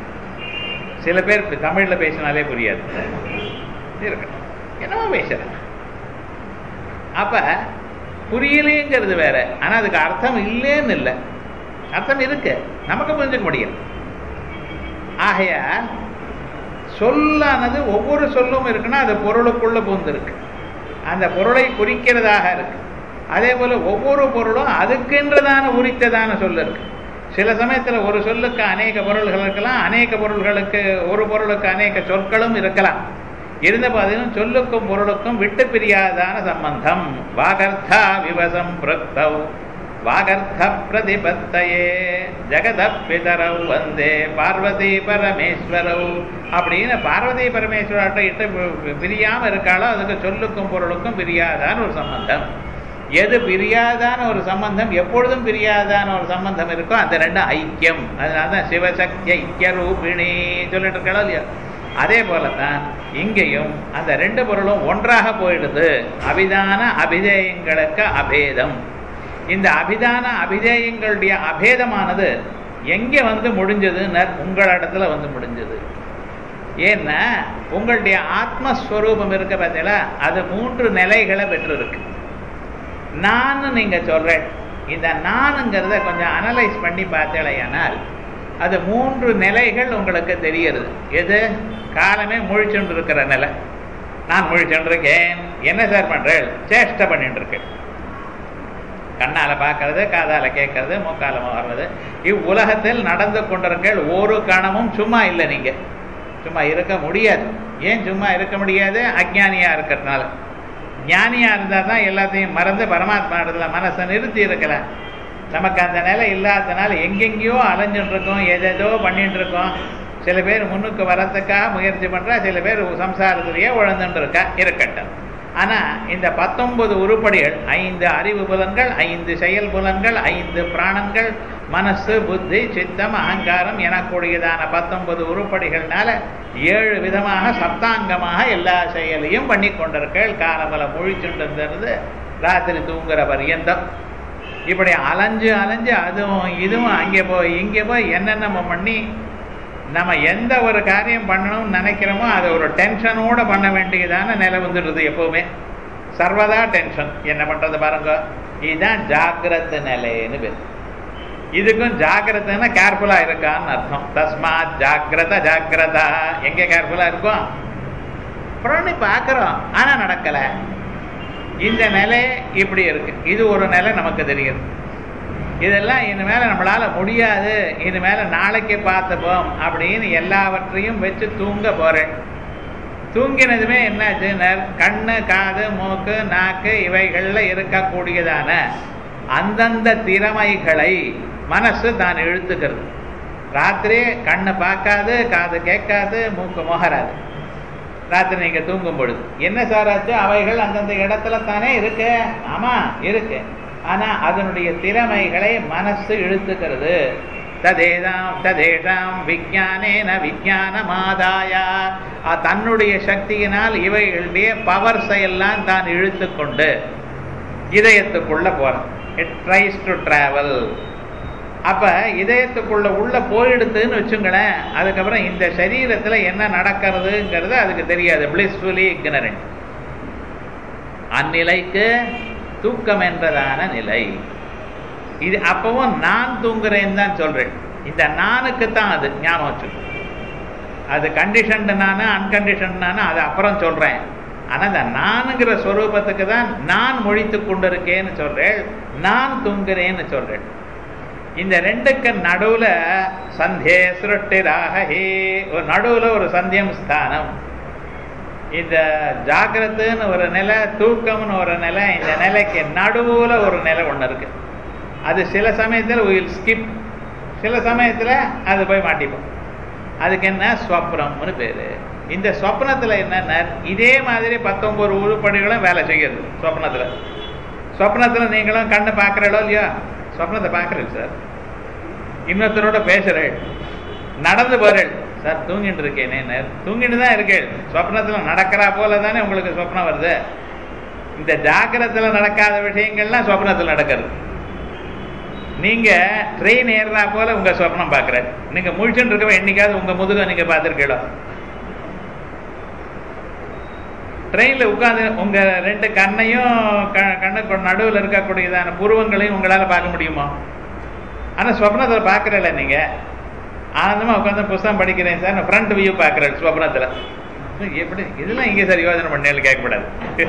சில பேர் தமிழ்ல பேசினாலே புரியாது இருக்கட்டும் என்னமோ பேசுறேன் அப்ப புரியலேங்கிறது வேற ஆனா அதுக்கு அர்த்தம் இல்லைன்னு இல்லை அர்த்தம் இருக்கு நமக்கு புரிஞ்சுக்க முடியும் ஆகையா சொல்லானது ஒவ்வொரு சொல்லும் இருக்குன்னா அது பொருளுக்குள்ள பூந்திருக்கு அந்த பொருளை குறிக்கிறதாக இருக்கு அதே போல ஒவ்வொரு பொருளும் அதுக்கென்றதான உரித்ததான சொல் இருக்கு சில சமயத்தில் ஒரு சொல்லுக்கு அநேக பொருள்கள் இருக்கலாம் அநேக பொருள்களுக்கு ஒரு பொருளுக்கு அநேக சொற்களும் இருக்கலாம் இருந்த போதிலும் சொல்லுக்கும் பொருளுக்கும் விட்டு பிரியாதான சம்பந்தம் வாகர்த்தா விவசம் பிரத்தவ் வாகர்த்த பிரதிபத்தையே ஜெகத பிதரவ் வந்தே பார்வதி பரமேஸ்வரவ் அப்படின்னு பார்வதி பரமேஸ்வராட்ட இட்டு பிரியாம இருக்காளோ அதுக்கு சொல்லுக்கும் பொருளுக்கும் பிரியாதான ஒரு சம்பந்தம் எது பிரியாதான ஒரு சம்பந்தம் எப்பொழுதும் பிரியாதான ஒரு சம்பந்தம் இருக்கோ அந்த ரெண்டும் ஐக்கியம் அதனால தான் சிவசக்தி ஐக்கிய ரூபிணி சொல்லிட்டு இருக்காளோ இல்லையா அதே போல தான் இங்கேயும் அந்த ரெண்டு பொருளும் ஒன்றாக போயிடுது அபிதான அபிதேயங்களுக்கு அபேதம் இந்த அபிதான அபிதேயங்களுடைய அபேதமானது எங்கே வந்து முடிஞ்சதுன்னு உங்களிடத்துல வந்து முடிஞ்சது ஏன்னா உங்களுடைய ஆத்மஸ்வரூபம் இருக்க பார்த்தீங்களா அது மூன்று நிலைகளை பெற்றிருக்கு நான் நீங்க சொல்றேன் இந்த நானுங்கிறத கொஞ்சம் அனலைஸ் பண்ணி பார்த்தேலையானால் அது மூன்று நிலைகள் உங்களுக்கு தெரியுது எது காலமே முழிச்சுட்டு இருக்கிற நிலை நான் முழிச்சுட்டு இருக்கேன் என்ன சார் பண்றேன் சேஷ்டை பண்ணிட்டு இருக்கேன் கண்ணால பார்க்கறது காதால கேட்கறது மூக்கால வர்றது இவ்வுலகத்தில் நடந்து கொண்டிருக்கள் ஒரு கணமும் சும்மா இல்லை நீங்க சும்மா இருக்க முடியாது ஏன் சும்மா இருக்க முடியாது அஜ்ஞானியா இருக்கிறதுனால ஞானியா இருந்தா தான் எல்லாத்தையும் மறந்து பரமாத்மா இடத்துல மனசை நிறுத்தி இருக்கலாம் நமக்கு அந்த நிலை இல்லாதனால எங்கெங்கேயோ அலைஞ்சுட்டு இருக்கோம் எதேதோ பண்ணிட்டு இருக்கோம் சில பேர் முன்னுக்கு வரத்துக்காக முயற்சி பண்றா சில பேர் சம்சாரத்திலேயே உழந்துட்டு இருக்கா இருக்கட்டும் ஆனா இந்த பத்தொன்பது உருப்படிகள் ஐந்து அறிவு புலன்கள் ஐந்து செயல் புலன்கள் ஐந்து பிராணங்கள் மனசு புத்தி சித்தம் அகங்காரம் எனக்கூடியதான பத்தொன்பது உருப்படிகள்னால ஏழு விதமாக சப்தாங்கமாக எல்லா செயலையும் பண்ணி கொண்டிருக்கள் காலமல முழிச்சுட்டு ராத்திரி தூங்குற பரியந்தம் இப்படி அலைஞ்சு அலைஞ்சு அதுவும் இதுவும் அங்கே போய் இங்கே போய் என்னென்ன பண்ணி நம்ம எந்த ஒரு காரியம் பண்ணணும்னு நினைக்கிறோமோ அதை ஒரு டென்ஷனோட பண்ண வேண்டியதான நிலை வந்துடுது எப்போவுமே சர்வதா டென்ஷன் என்ன பண்றது பாருங்க இதுதான் ஜாக்கிரத நிலைன்னு பேர் இதுக்கும் ஜாக்கிரதைன்னா கேர்ஃபுல்லா இருக்கான்னு அர்த்தம் தஸ்மாத் ஜாக்கிரத ஜாக்கிரதா எங்க கேர்ஃபுல்லா இருக்கும் அப்புறம் பார்க்கிறோம் ஆனா நடக்கல இந்த நிலை இப்படி இருக்கு இது ஒரு நிலை நமக்கு தெரியுது இதெல்லாம் இனிமேல நம்மளால முடியாது இனிமேல நாளைக்கு பார்த்துப்போம் அப்படின்னு எல்லாவற்றையும் வச்சு தூங்க போறேன் தூங்கினதுமே என்னாச்சுன்னா கண்ணு காது மூக்கு நாக்கு இவைகள்ல இருக்கக்கூடியதான அந்தந்த திறமைகளை மனசு தான் இழுத்துக்கிறது ராத்திரி கண்ணு பார்க்காது காது கேட்காது மூக்கு முகராது ராத்திரி நீங்க தூங்கும் பொழுது என்ன சார் ஆச்சு அவைகள் அந்தந்த இடத்துல தானே இருக்கு ஆமா இருக்கு ஆனா அதனுடைய திறமைகளை மனசு இழுத்துக்கிறது ததேதாம் ததேஷாம் விஜானேன விஜானமாதாயா தன்னுடைய சக்தியினால் இவைகளுடைய பவர்ஸை எல்லாம் தான் இழுத்து கொண்டு இதயத்துக்குள்ள போறோம் இட் ட்ரைஸ் டு டிராவல் அப்ப இதயத்துக்குள்ள உள்ள போயிடுதுன்னு வச்சுங்களேன் அதுக்கப்புறம் இந்த சரீரத்துல என்ன நடக்கிறதுங்கிறது அதுக்கு தெரியாது பிளிஸ்ஃபுல்லி இக்னரண்ட் அந்நிலைக்கு தூக்கம் என்றதான நிலை இது அப்பவும் நான் தூங்குறேன்னு தான் சொல்றேன் இந்த நானுக்கு தான் அது ஞாபகம் வச்சுக்கணும் அது கண்டிஷன்டு நானு அன்கண்டிஷன் நானு அது அப்புறம் சொல்றேன் ஆனா இந்த நானுங்கிற ஸ்வரூபத்துக்கு தான் நான் மொழித்து கொண்டிருக்கேன்னு சொல்றேன் நான் தூங்குறேன்னு சொல்றேன் இந்த ரெண்டுக்கு நடுவுல சந்தே சிருஷ்டிராக ஹே ஒரு நடுவுல ஒரு சந்தியம் ஸ்தானம் இந்த ஜாகிரத்துன்னு ஒரு நிலை தூக்கம்னு ஒரு நிலை இந்த நிலைக்கு நடுவுல ஒரு நிலை ஒன்று இருக்கு அது சில சமயத்தில் உயில் ஸ்கிப் சில சமயத்தில் அது போய் மாட்டிப்போம் அதுக்கு என்ன ஸ்வப்னம்னு பேரு இந்த சொப்னத்தில் என்னென்ன இதே மாதிரி பத்தொன்பது உருப்படிகளும் வேலை செய்யுது சொப்னத்தில் சொப்னத்தில் நீங்களும் கண்ணு பார்க்குறீங்களோ இல்லையா சொப்னத்தை பார்க்குறேன் சார் இன்னொருத்தரோட பேசுகிறேன் நடந்து போறேன் சார் தூங்கிட்டு இருக்கேனே தூங்கிட்டு தான் இருக்கேன் சொப்னத்தில் நடக்கிறா போல தானே உங்களுக்கு சொப்னம் வருது இந்த ஜாக்கிரத்தில் நடக்காத விஷயங்கள்லாம் சொப்னத்தில் நடக்கிறது நீங்க ட்ரெயின் ஏறுறா போல உங்க சொப்னம் பார்க்குற நீங்க முழிச்சுட்டு இருக்கவன் என்னைக்காவது உங்க முதுக நீங்க பார்த்துருக்கீங்களோ ட்ரெயினில் உட்காந்து உங்க ரெண்டு கண்ணையும் கண்ணுக்கு நடுவில் இருக்கக்கூடியதான புருவங்களையும் உங்களால் பார்க்க முடியுமா ஆனால் ஸ்வப்னத்தில் பார்க்குறல நீங்க ஆனந்தமாக உட்காந்து புஸ்தகம் படிக்கிறேன் சார் நான் ஃப்ரண்ட் வியூ பார்க்குறேன் ஸ்வப்னத்தில் எப்படி இதெல்லாம் இங்கே சார் யோசனை பண்ணேன்னு கேட்கக்கூடாது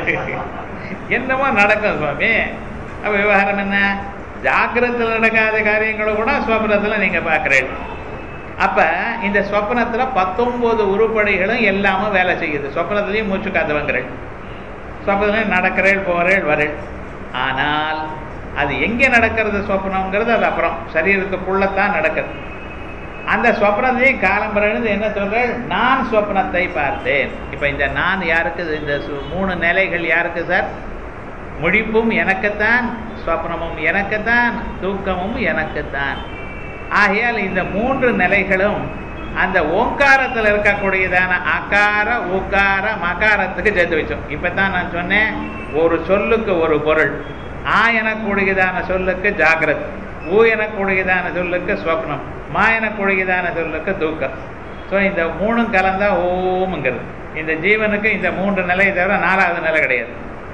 என்னமோ நடக்கும் சுவாமி அப்போ விவகாரம் என்ன ஜாக்கிரத்தில் நடக்காத காரியங்களை கூட ஸ்வப்னத்தில் நீங்கள் பார்க்குறேன் அப்ப இந்த சொப்னத்துல பத்தொன்பது உருப்படிகளும் எல்லாமே வேலை செய்யுது சொப்னத்திலையும் மூச்சு காத்துவங்கிறேன் சொப்னத்திலையும் நடக்கிறேள் போகிறேள் வரேள் ஆனால் அது எங்கே நடக்கிறது சொப்னங்கிறது அது அப்புறம் சரீரத்துக்குள்ளத்தான் நடக்குது அந்த சொப்னத்தையும் காலம்பரது என்ன சொல்றேன் நான் சொப்னத்தை பார்த்தேன் இப்ப இந்த நான் யாருக்கு இந்த மூணு நிலைகள் யாருக்கு சார் முடிப்பும் எனக்குத்தான் சொப்னமும் எனக்குத்தான் தூக்கமும் எனக்குத்தான் ஆகையால் இந்த மூன்று நிலைகளும் அந்த ஓங்காரத்தில் இருக்கக்கூடியதான அகார உக்கார மகாரத்துக்கு சேர்த்து வச்சோம் இப்பதான் நான் சொன்னேன் ஒரு சொல்லுக்கு ஒரு பொருள் ஆ எனக்கூடியதான சொல்லுக்கு ஜாகிரத் ஊ எனக்கூடியதான சொல்லுக்கு ஸ்வப்னம் மா எனக்கூடியதான சொல்லுக்கு தூக்கம் ஸோ இந்த மூணும் கலந்தா ஓமுங்கிறது இந்த ஜீவனுக்கு இந்த மூன்று நிலையை தவிர நாலாவது நிலை கிடையாது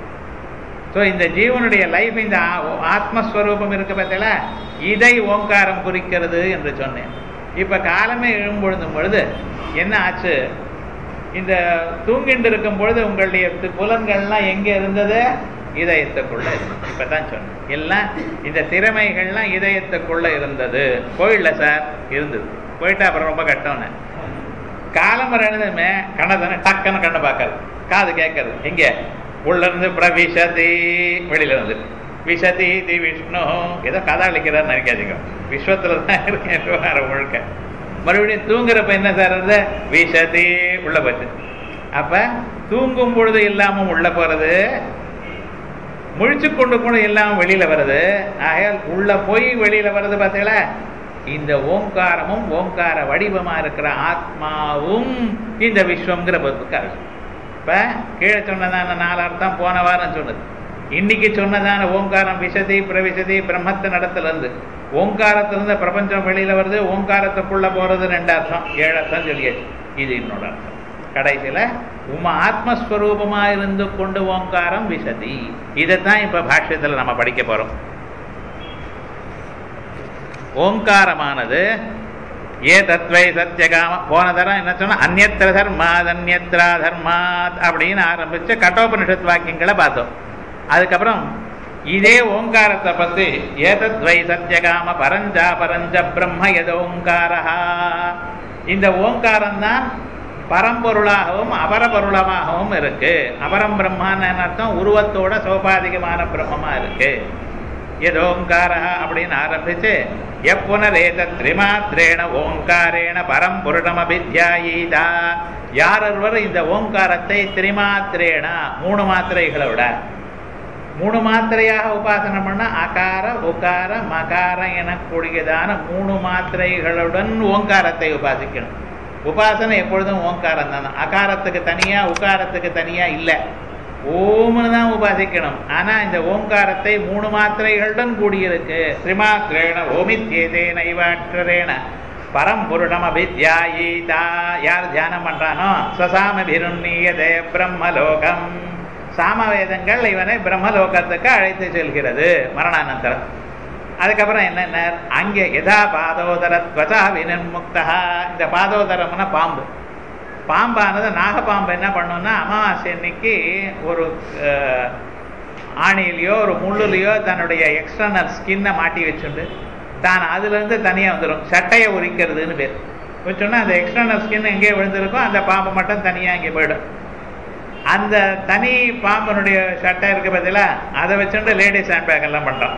ஸோ இந்த ஜீவனுடைய லைஃப் இந்த ஆத்மஸ்வரூபம் இருக்கு பார்த்தல இதை ஓங்காரம் குறிக்கிறது என்று சொன்னேன் இப்ப காலமே எழும்பொழுதும் பொழுது என்ன ஆச்சு இந்த தூங்கிட்டு இருக்கும் பொழுது உங்களுடைய புலன்கள்லாம் எங்க இருந்தது இதயத்துக்குள்ள இருந்தது இப்பதான் சொன்னேன் எல்லாம் இந்த திறமைகள்லாம் இதயத்துக்குள்ள இருந்தது போயிடல சார் இருந்தது போயிட்டா அப்புறம் ரொம்ப கட்டம்னு காலம் எழுதுமே கண்ணை தானே டக்குன்னு கண்ணை பார்க்கறது காது கேட்கறது எங்க உள்ள இருந்து பிரவிசதி வெளியில இருந்து விஷதி தி விஷ்ணு ஏதோ கதை அளிக்கிறார் நினைக்காதீங்க விஸ்வத்துல தான் இருக்கேன் விவகாரம் முழுக்க மறுபடியும் தூங்குறப்ப என்ன சார் இருந்த விஷதி உள்ள போச்சு அப்ப தூங்கும் பொழுது இல்லாம உள்ள போறது முழிச்சு கொண்டு கூட இல்லாம வெளியில வருது ஆகையால் உள்ள போய் வெளியில வருது பார்த்தீங்களா இந்த ஓங்காரமும் ஓங்கார வடிவமா இருக்கிற ஆத்மாவும் இந்த விஸ்வம்ங்கிற பதுக்காரு இப்ப கீழே சொன்னதான நாலு அர்த்தம் போன வாரம் சொன்னது இன்னைக்கு சொன்னதான ஓங்காரம் விசதி பிரவிசதி பிரம்மத்து நடத்துல இருந்து ஓங்காரத்திலிருந்து பிரபஞ்சம் வெளியில வருது ஓங்காரத்துக்குள்ள போறது ரெண்டு அர்த்தம் ஏழு அர்த்தம் சொல்லியாச்சு இது இன்னொரு அர்த்தம் கடைசியில உம ஆத்மஸ்வரூபமா இருந்து கொண்டு ஓங்காரம் விசதி இதைத்தான் இப்ப பாஷ்யத்துல நம்ம படிக்க போறோம் ஓங்காரமானது ஏ தத்வை சத்தியகாம போன தரம் என்ன சொன்னா அந்நத்திர தர்மாத் அந்நத்ரா தர்மாத் அப்படின்னு ஆரம்பிச்சு கட்டோபனிஷத் வாக்கியங்களை பார்த்தோம் அதுக்கப்புறம் இதே ஓங்காரத்தை பத்தி ஏதத்வை சத்தியகாம பரஞ்சா பரஞ்ச பிரம்ம எத ஓங்காரா இந்த ஓங்காரம் தான் பரம்பொருளாகவும் அபரபொருளமாகவும் இருக்கு அபரம் பிரம்மான்னு அர்த்தம் உருவத்தோட சோபாதிகமான பிரம்மமா இருக்கு எதோங்கார அப்படின்னு ஆரம்பிச்சு எப்புனரேத திரிமாத்திரேண ஓங்காரேண பரம்புருடமபித்யாயீதா யாரொருவர் இந்த ஓங்காரத்தை திரிமாத்திரேண மூணு மாத்திரைகளோட மூணு மாத்திரையாக உபாசனை பண்ண அகார உகார மகார எனக்கூடியதான மூணு மாத்திரைகளுடன் ஓங்காரத்தை உபாசிக்கணும் உபாசனை எப்பொழுதும் ஓங்காரம் தான் அகாரத்துக்கு தனியா உகாரத்துக்கு தனியா இல்லை ஓம்னு தான் உபாசிக்கணும் ஆனா இந்த ஓங்காரத்தை மூணு மாத்திரைகளுடன் கூடியிருக்கு திரிமாத்திரேன ஓமித்யேதேன இவாற்றரேன பரம்புருடம் அபித்யாயீதா யார் தியானம் பண்றானோ சசாமபிருநீயதே பிரம்மலோகம் சாமவேதங்கள் இவனை பிரம்மலோகத்துக்கு அழைத்து செல்கிறது மரணானந்தரம் அதுக்கப்புறம் என்னென்ன அங்கே எதா பாதோதர துவச்சா வினிர்முக்தா இந்த பாதோதரம்னா பாம்பு பாம்பானது நாகப்பாம்பு என்ன பண்ணும்னா அமாவாசை அன்னைக்கு ஒரு ஆணிலையோ ஒரு முள்ளுலையோ தன்னுடைய எக்ஸ்டர்னல் ஸ்கின்னை மாட்டி வச்சுண்டு தான் அதுலேருந்து தனியாக வந்துடும் சட்டையை உரிக்கிறதுன்னு பேர் வச்சோன்னா அந்த எக்ஸ்டர்னல் ஸ்கின் எங்கே விழுந்திருக்கோ அந்த பாம்பு மட்டும் தனியாக இங்கே போயிடும் அந்த தனி பாம்பனுடைய சட்டை இருக்க பதிலா அதை வச்சுட்டு லேடிஸ் ஹேண்ட் பேக் எல்லாம் பண்ணுறான்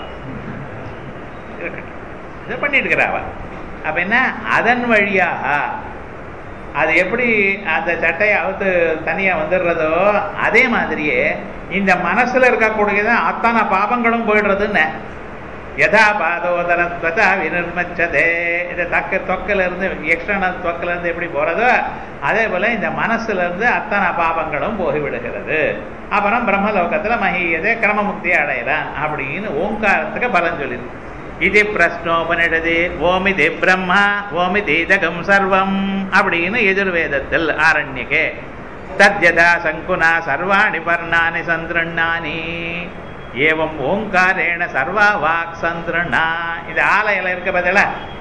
இதை பண்ணிட்டு இருக்கிறாவ அப்ப என்ன அதன் வழியாக அது எப்படி அந்த சட்டையை அவுத்து தனியா வந்துடுறதோ அதே மாதிரியே இந்த மனசுல இருக்கக்கூடியதான் அத்தனை பாபங்களும் போயிடுறதுன்னு யதா பாதோதரத்வதா வினிர்மச்சதே இந்த தக்க தொக்கில இருந்து எக்ஸ்டர்னல் தொக்கில இருந்து எப்படி போறதோ அதே போல இந்த மனசுல இருந்து அத்தனை பாபங்களும் போய்விடுகிறது அப்புறம் பிரம்மலோகத்துல மகியதே கிரமமுக்தியை அடையலாம் அப்படின்னு ஓங்காரத்துக்கு பலன் சொல்லியிருக்கு இது பிரஸ்னோபனிடது ஓமிதி பிரம்மா ஓமிதி இதகம் சர்வம் அப்படின்னு எதிர்வேதத்தில் ஆரண்யகே தத்யதா சங்குனா சர்வாணி பர்ணானி சந்திரண்ணானி ஏவம் ஓங்காரேண சர்வா வாக் சந்திரண்ணா இது ஆலையில இருக்க பதில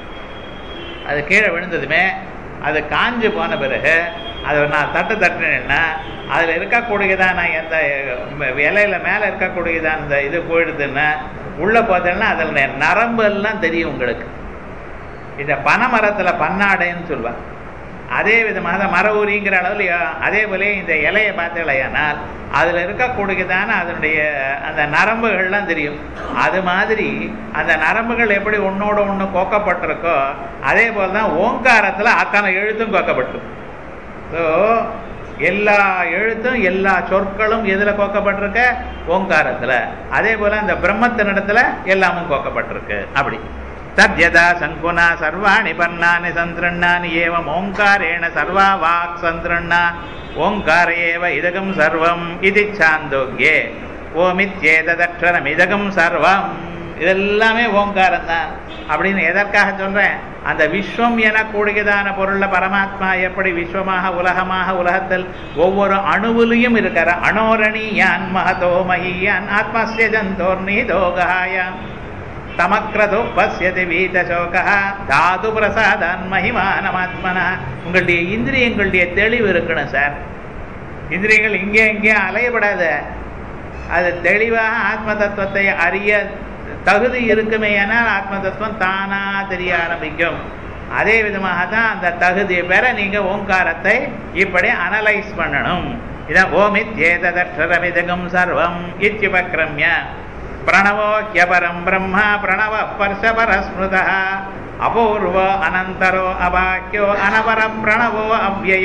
அது கீழே விழுந்ததுமே அது காஞ்சு போன பிறகு அதை நான் தட்டு தட்டுனேன்னா அதில் இருக்கக்கூடியதான எந்த இலையில மேலே இருக்கக்கூடியதான் அந்த இது போயிடுதுன்னா உள்ளே பார்த்தீங்கன்னா அதில் நரம்பு எல்லாம் தெரியும் உங்களுக்கு இந்த பனை மரத்தில் பன்னாடைன்னு சொல்லுவாங்க அதே விதமாக மர ஊரிங்கிற அளவில் அதே போல இந்த இலையை பார்த்தலையானால் அதில் இருக்கக்கூடியதான அதனுடைய அந்த நரம்புகள்லாம் தெரியும் அது மாதிரி அந்த நரம்புகள் எப்படி ஒன்னோட ஒன்று கோக்கப்பட்டிருக்கோ அதே போல தான் ஓங்காரத்தில் அத்தனை எழுத்தும் கோக்கப்பட்டிருக்கும் ஸோ எல்லா எழுத்தும் எல்லா சொற்களும் எதில் கோக்கப்பட்டிருக்க ஓங்காரத்தில் அதே போல் அந்த பிரம்மத்தினிடத்தில் எல்லாமும் கோக்கப்பட்டிருக்கு அப்படி தத்யதா சங்குனா சர்வாணி பர்ணானி சந்திரண்ணானி ஏவம் ஓங்காரேண சர்வா வாக் சந்திரண்ணா ஓங்கார ஏவ இதகம் சர்வம் இது சாந்தோக்கியே ஓமித்யேததக்ஷரம் இதகம் சர்வம் இதெல்லாமே ஓங்காரம் தான் அப்படின்னு எதற்காக சொல்றேன் அந்த விஸ்வம் எனக்கூடியதான பொருள்ல பரமாத்மா எப்படி விஸ்வமாக உலகமாக உலகத்தில் ஒவ்வொரு அணுவிலையும் இருக்கிற அணோரணியான் மகதோ மகியான் ஆத்மஸ்ய ஜந்தோர் நீதோகாயான் தமக்ரதோ பசியதி வீதசோகா தாது பிரசாதான் மகிமானமாத்மனா உங்களுடைய இந்திரியங்களுடைய தெளிவு இருக்கணும் சார் இந்திரியங்கள் இங்கே இங்கே அலையப்படாத அது தெளிவாக ஆத்ம தத்துவத்தை அறிய தகுதி இருக்குமே ஆனால் ஆத்ம தத்துவம் தானா தெரிய ஆரம்பிக்கும் அதே விதமாக தான் அந்த தகுதியை பெற நீங்க ஓங்காரத்தை இப்படி அனலைஸ் பண்ணணும் இதான் ஓமித் ஏததக்ஷரமிதகம் சர்வம் இத்யுபக்ரமிய பிரணவோக்கியபரம் பிரம்மா பிரணவ பர்ஷபரஸ்மிருத அபூர்வ அனந்தரோ அபாக்கியோ அனபர பிரணவோ அவ்வய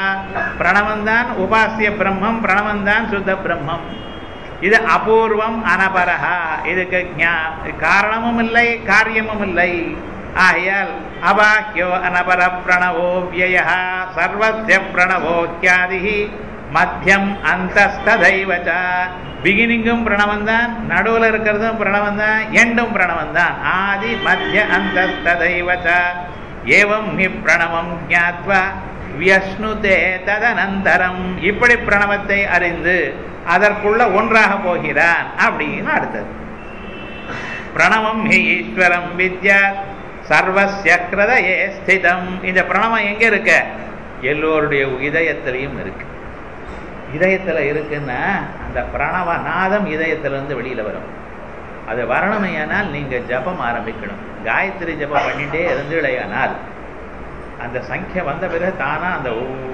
பிரணவந்தான் உபாசிய பிரம்மம் பிரணவந்தான் சுத்த பிரம்மம் இது அபூர்வம் அனபரஹா இதுக்கு காரணமும் இல்லை காரியமும் இல்லை ஆகையால் அபாக்கியோ அனபர பிரணவோ விய சர்வத்திய பிரணவோக்கியாதி மத்தியம் அந்தஸ்ததைவச்ச பிகினிங்கும் பிரணவம் தான் நடுவில் இருக்கிறதும் பிரணவம் தான் எண்டும் பிரணவம் தான் ஆதி மத்திய அந்தஸ்ததைவச்ச ஏவம் ஹி பிரணவம் ஜாத்வா வியஷ்ணுதே ததனந்தரம் இப்படி பிரணவத்தை அறிந்து அதற்குள்ள ஒன்றாக போகிறான் அப்படின்னு அடுத்தது பிரணவம் ஹி ஈஸ்வரம் வித்யாத் சர்வஸ்ய கிருதயே ஸ்திதம் இந்த பிரணவம் எங்க இருக்க எல்லோருடைய இதயத்திலையும் இருக்கு இதயத்துல இருக்குன்னா அந்த பிரணவ நாதம் இதயத்திலிருந்து வெளியில வரும் அது வரணுமையானால் நீங்க ஜபம் ஆரம்பிக்கணும் காயத்ரி ஜபம் பண்ணிட்டே இருந்துடையானால் அந்த சங்கிய வந்த பிறகு தானா அந்த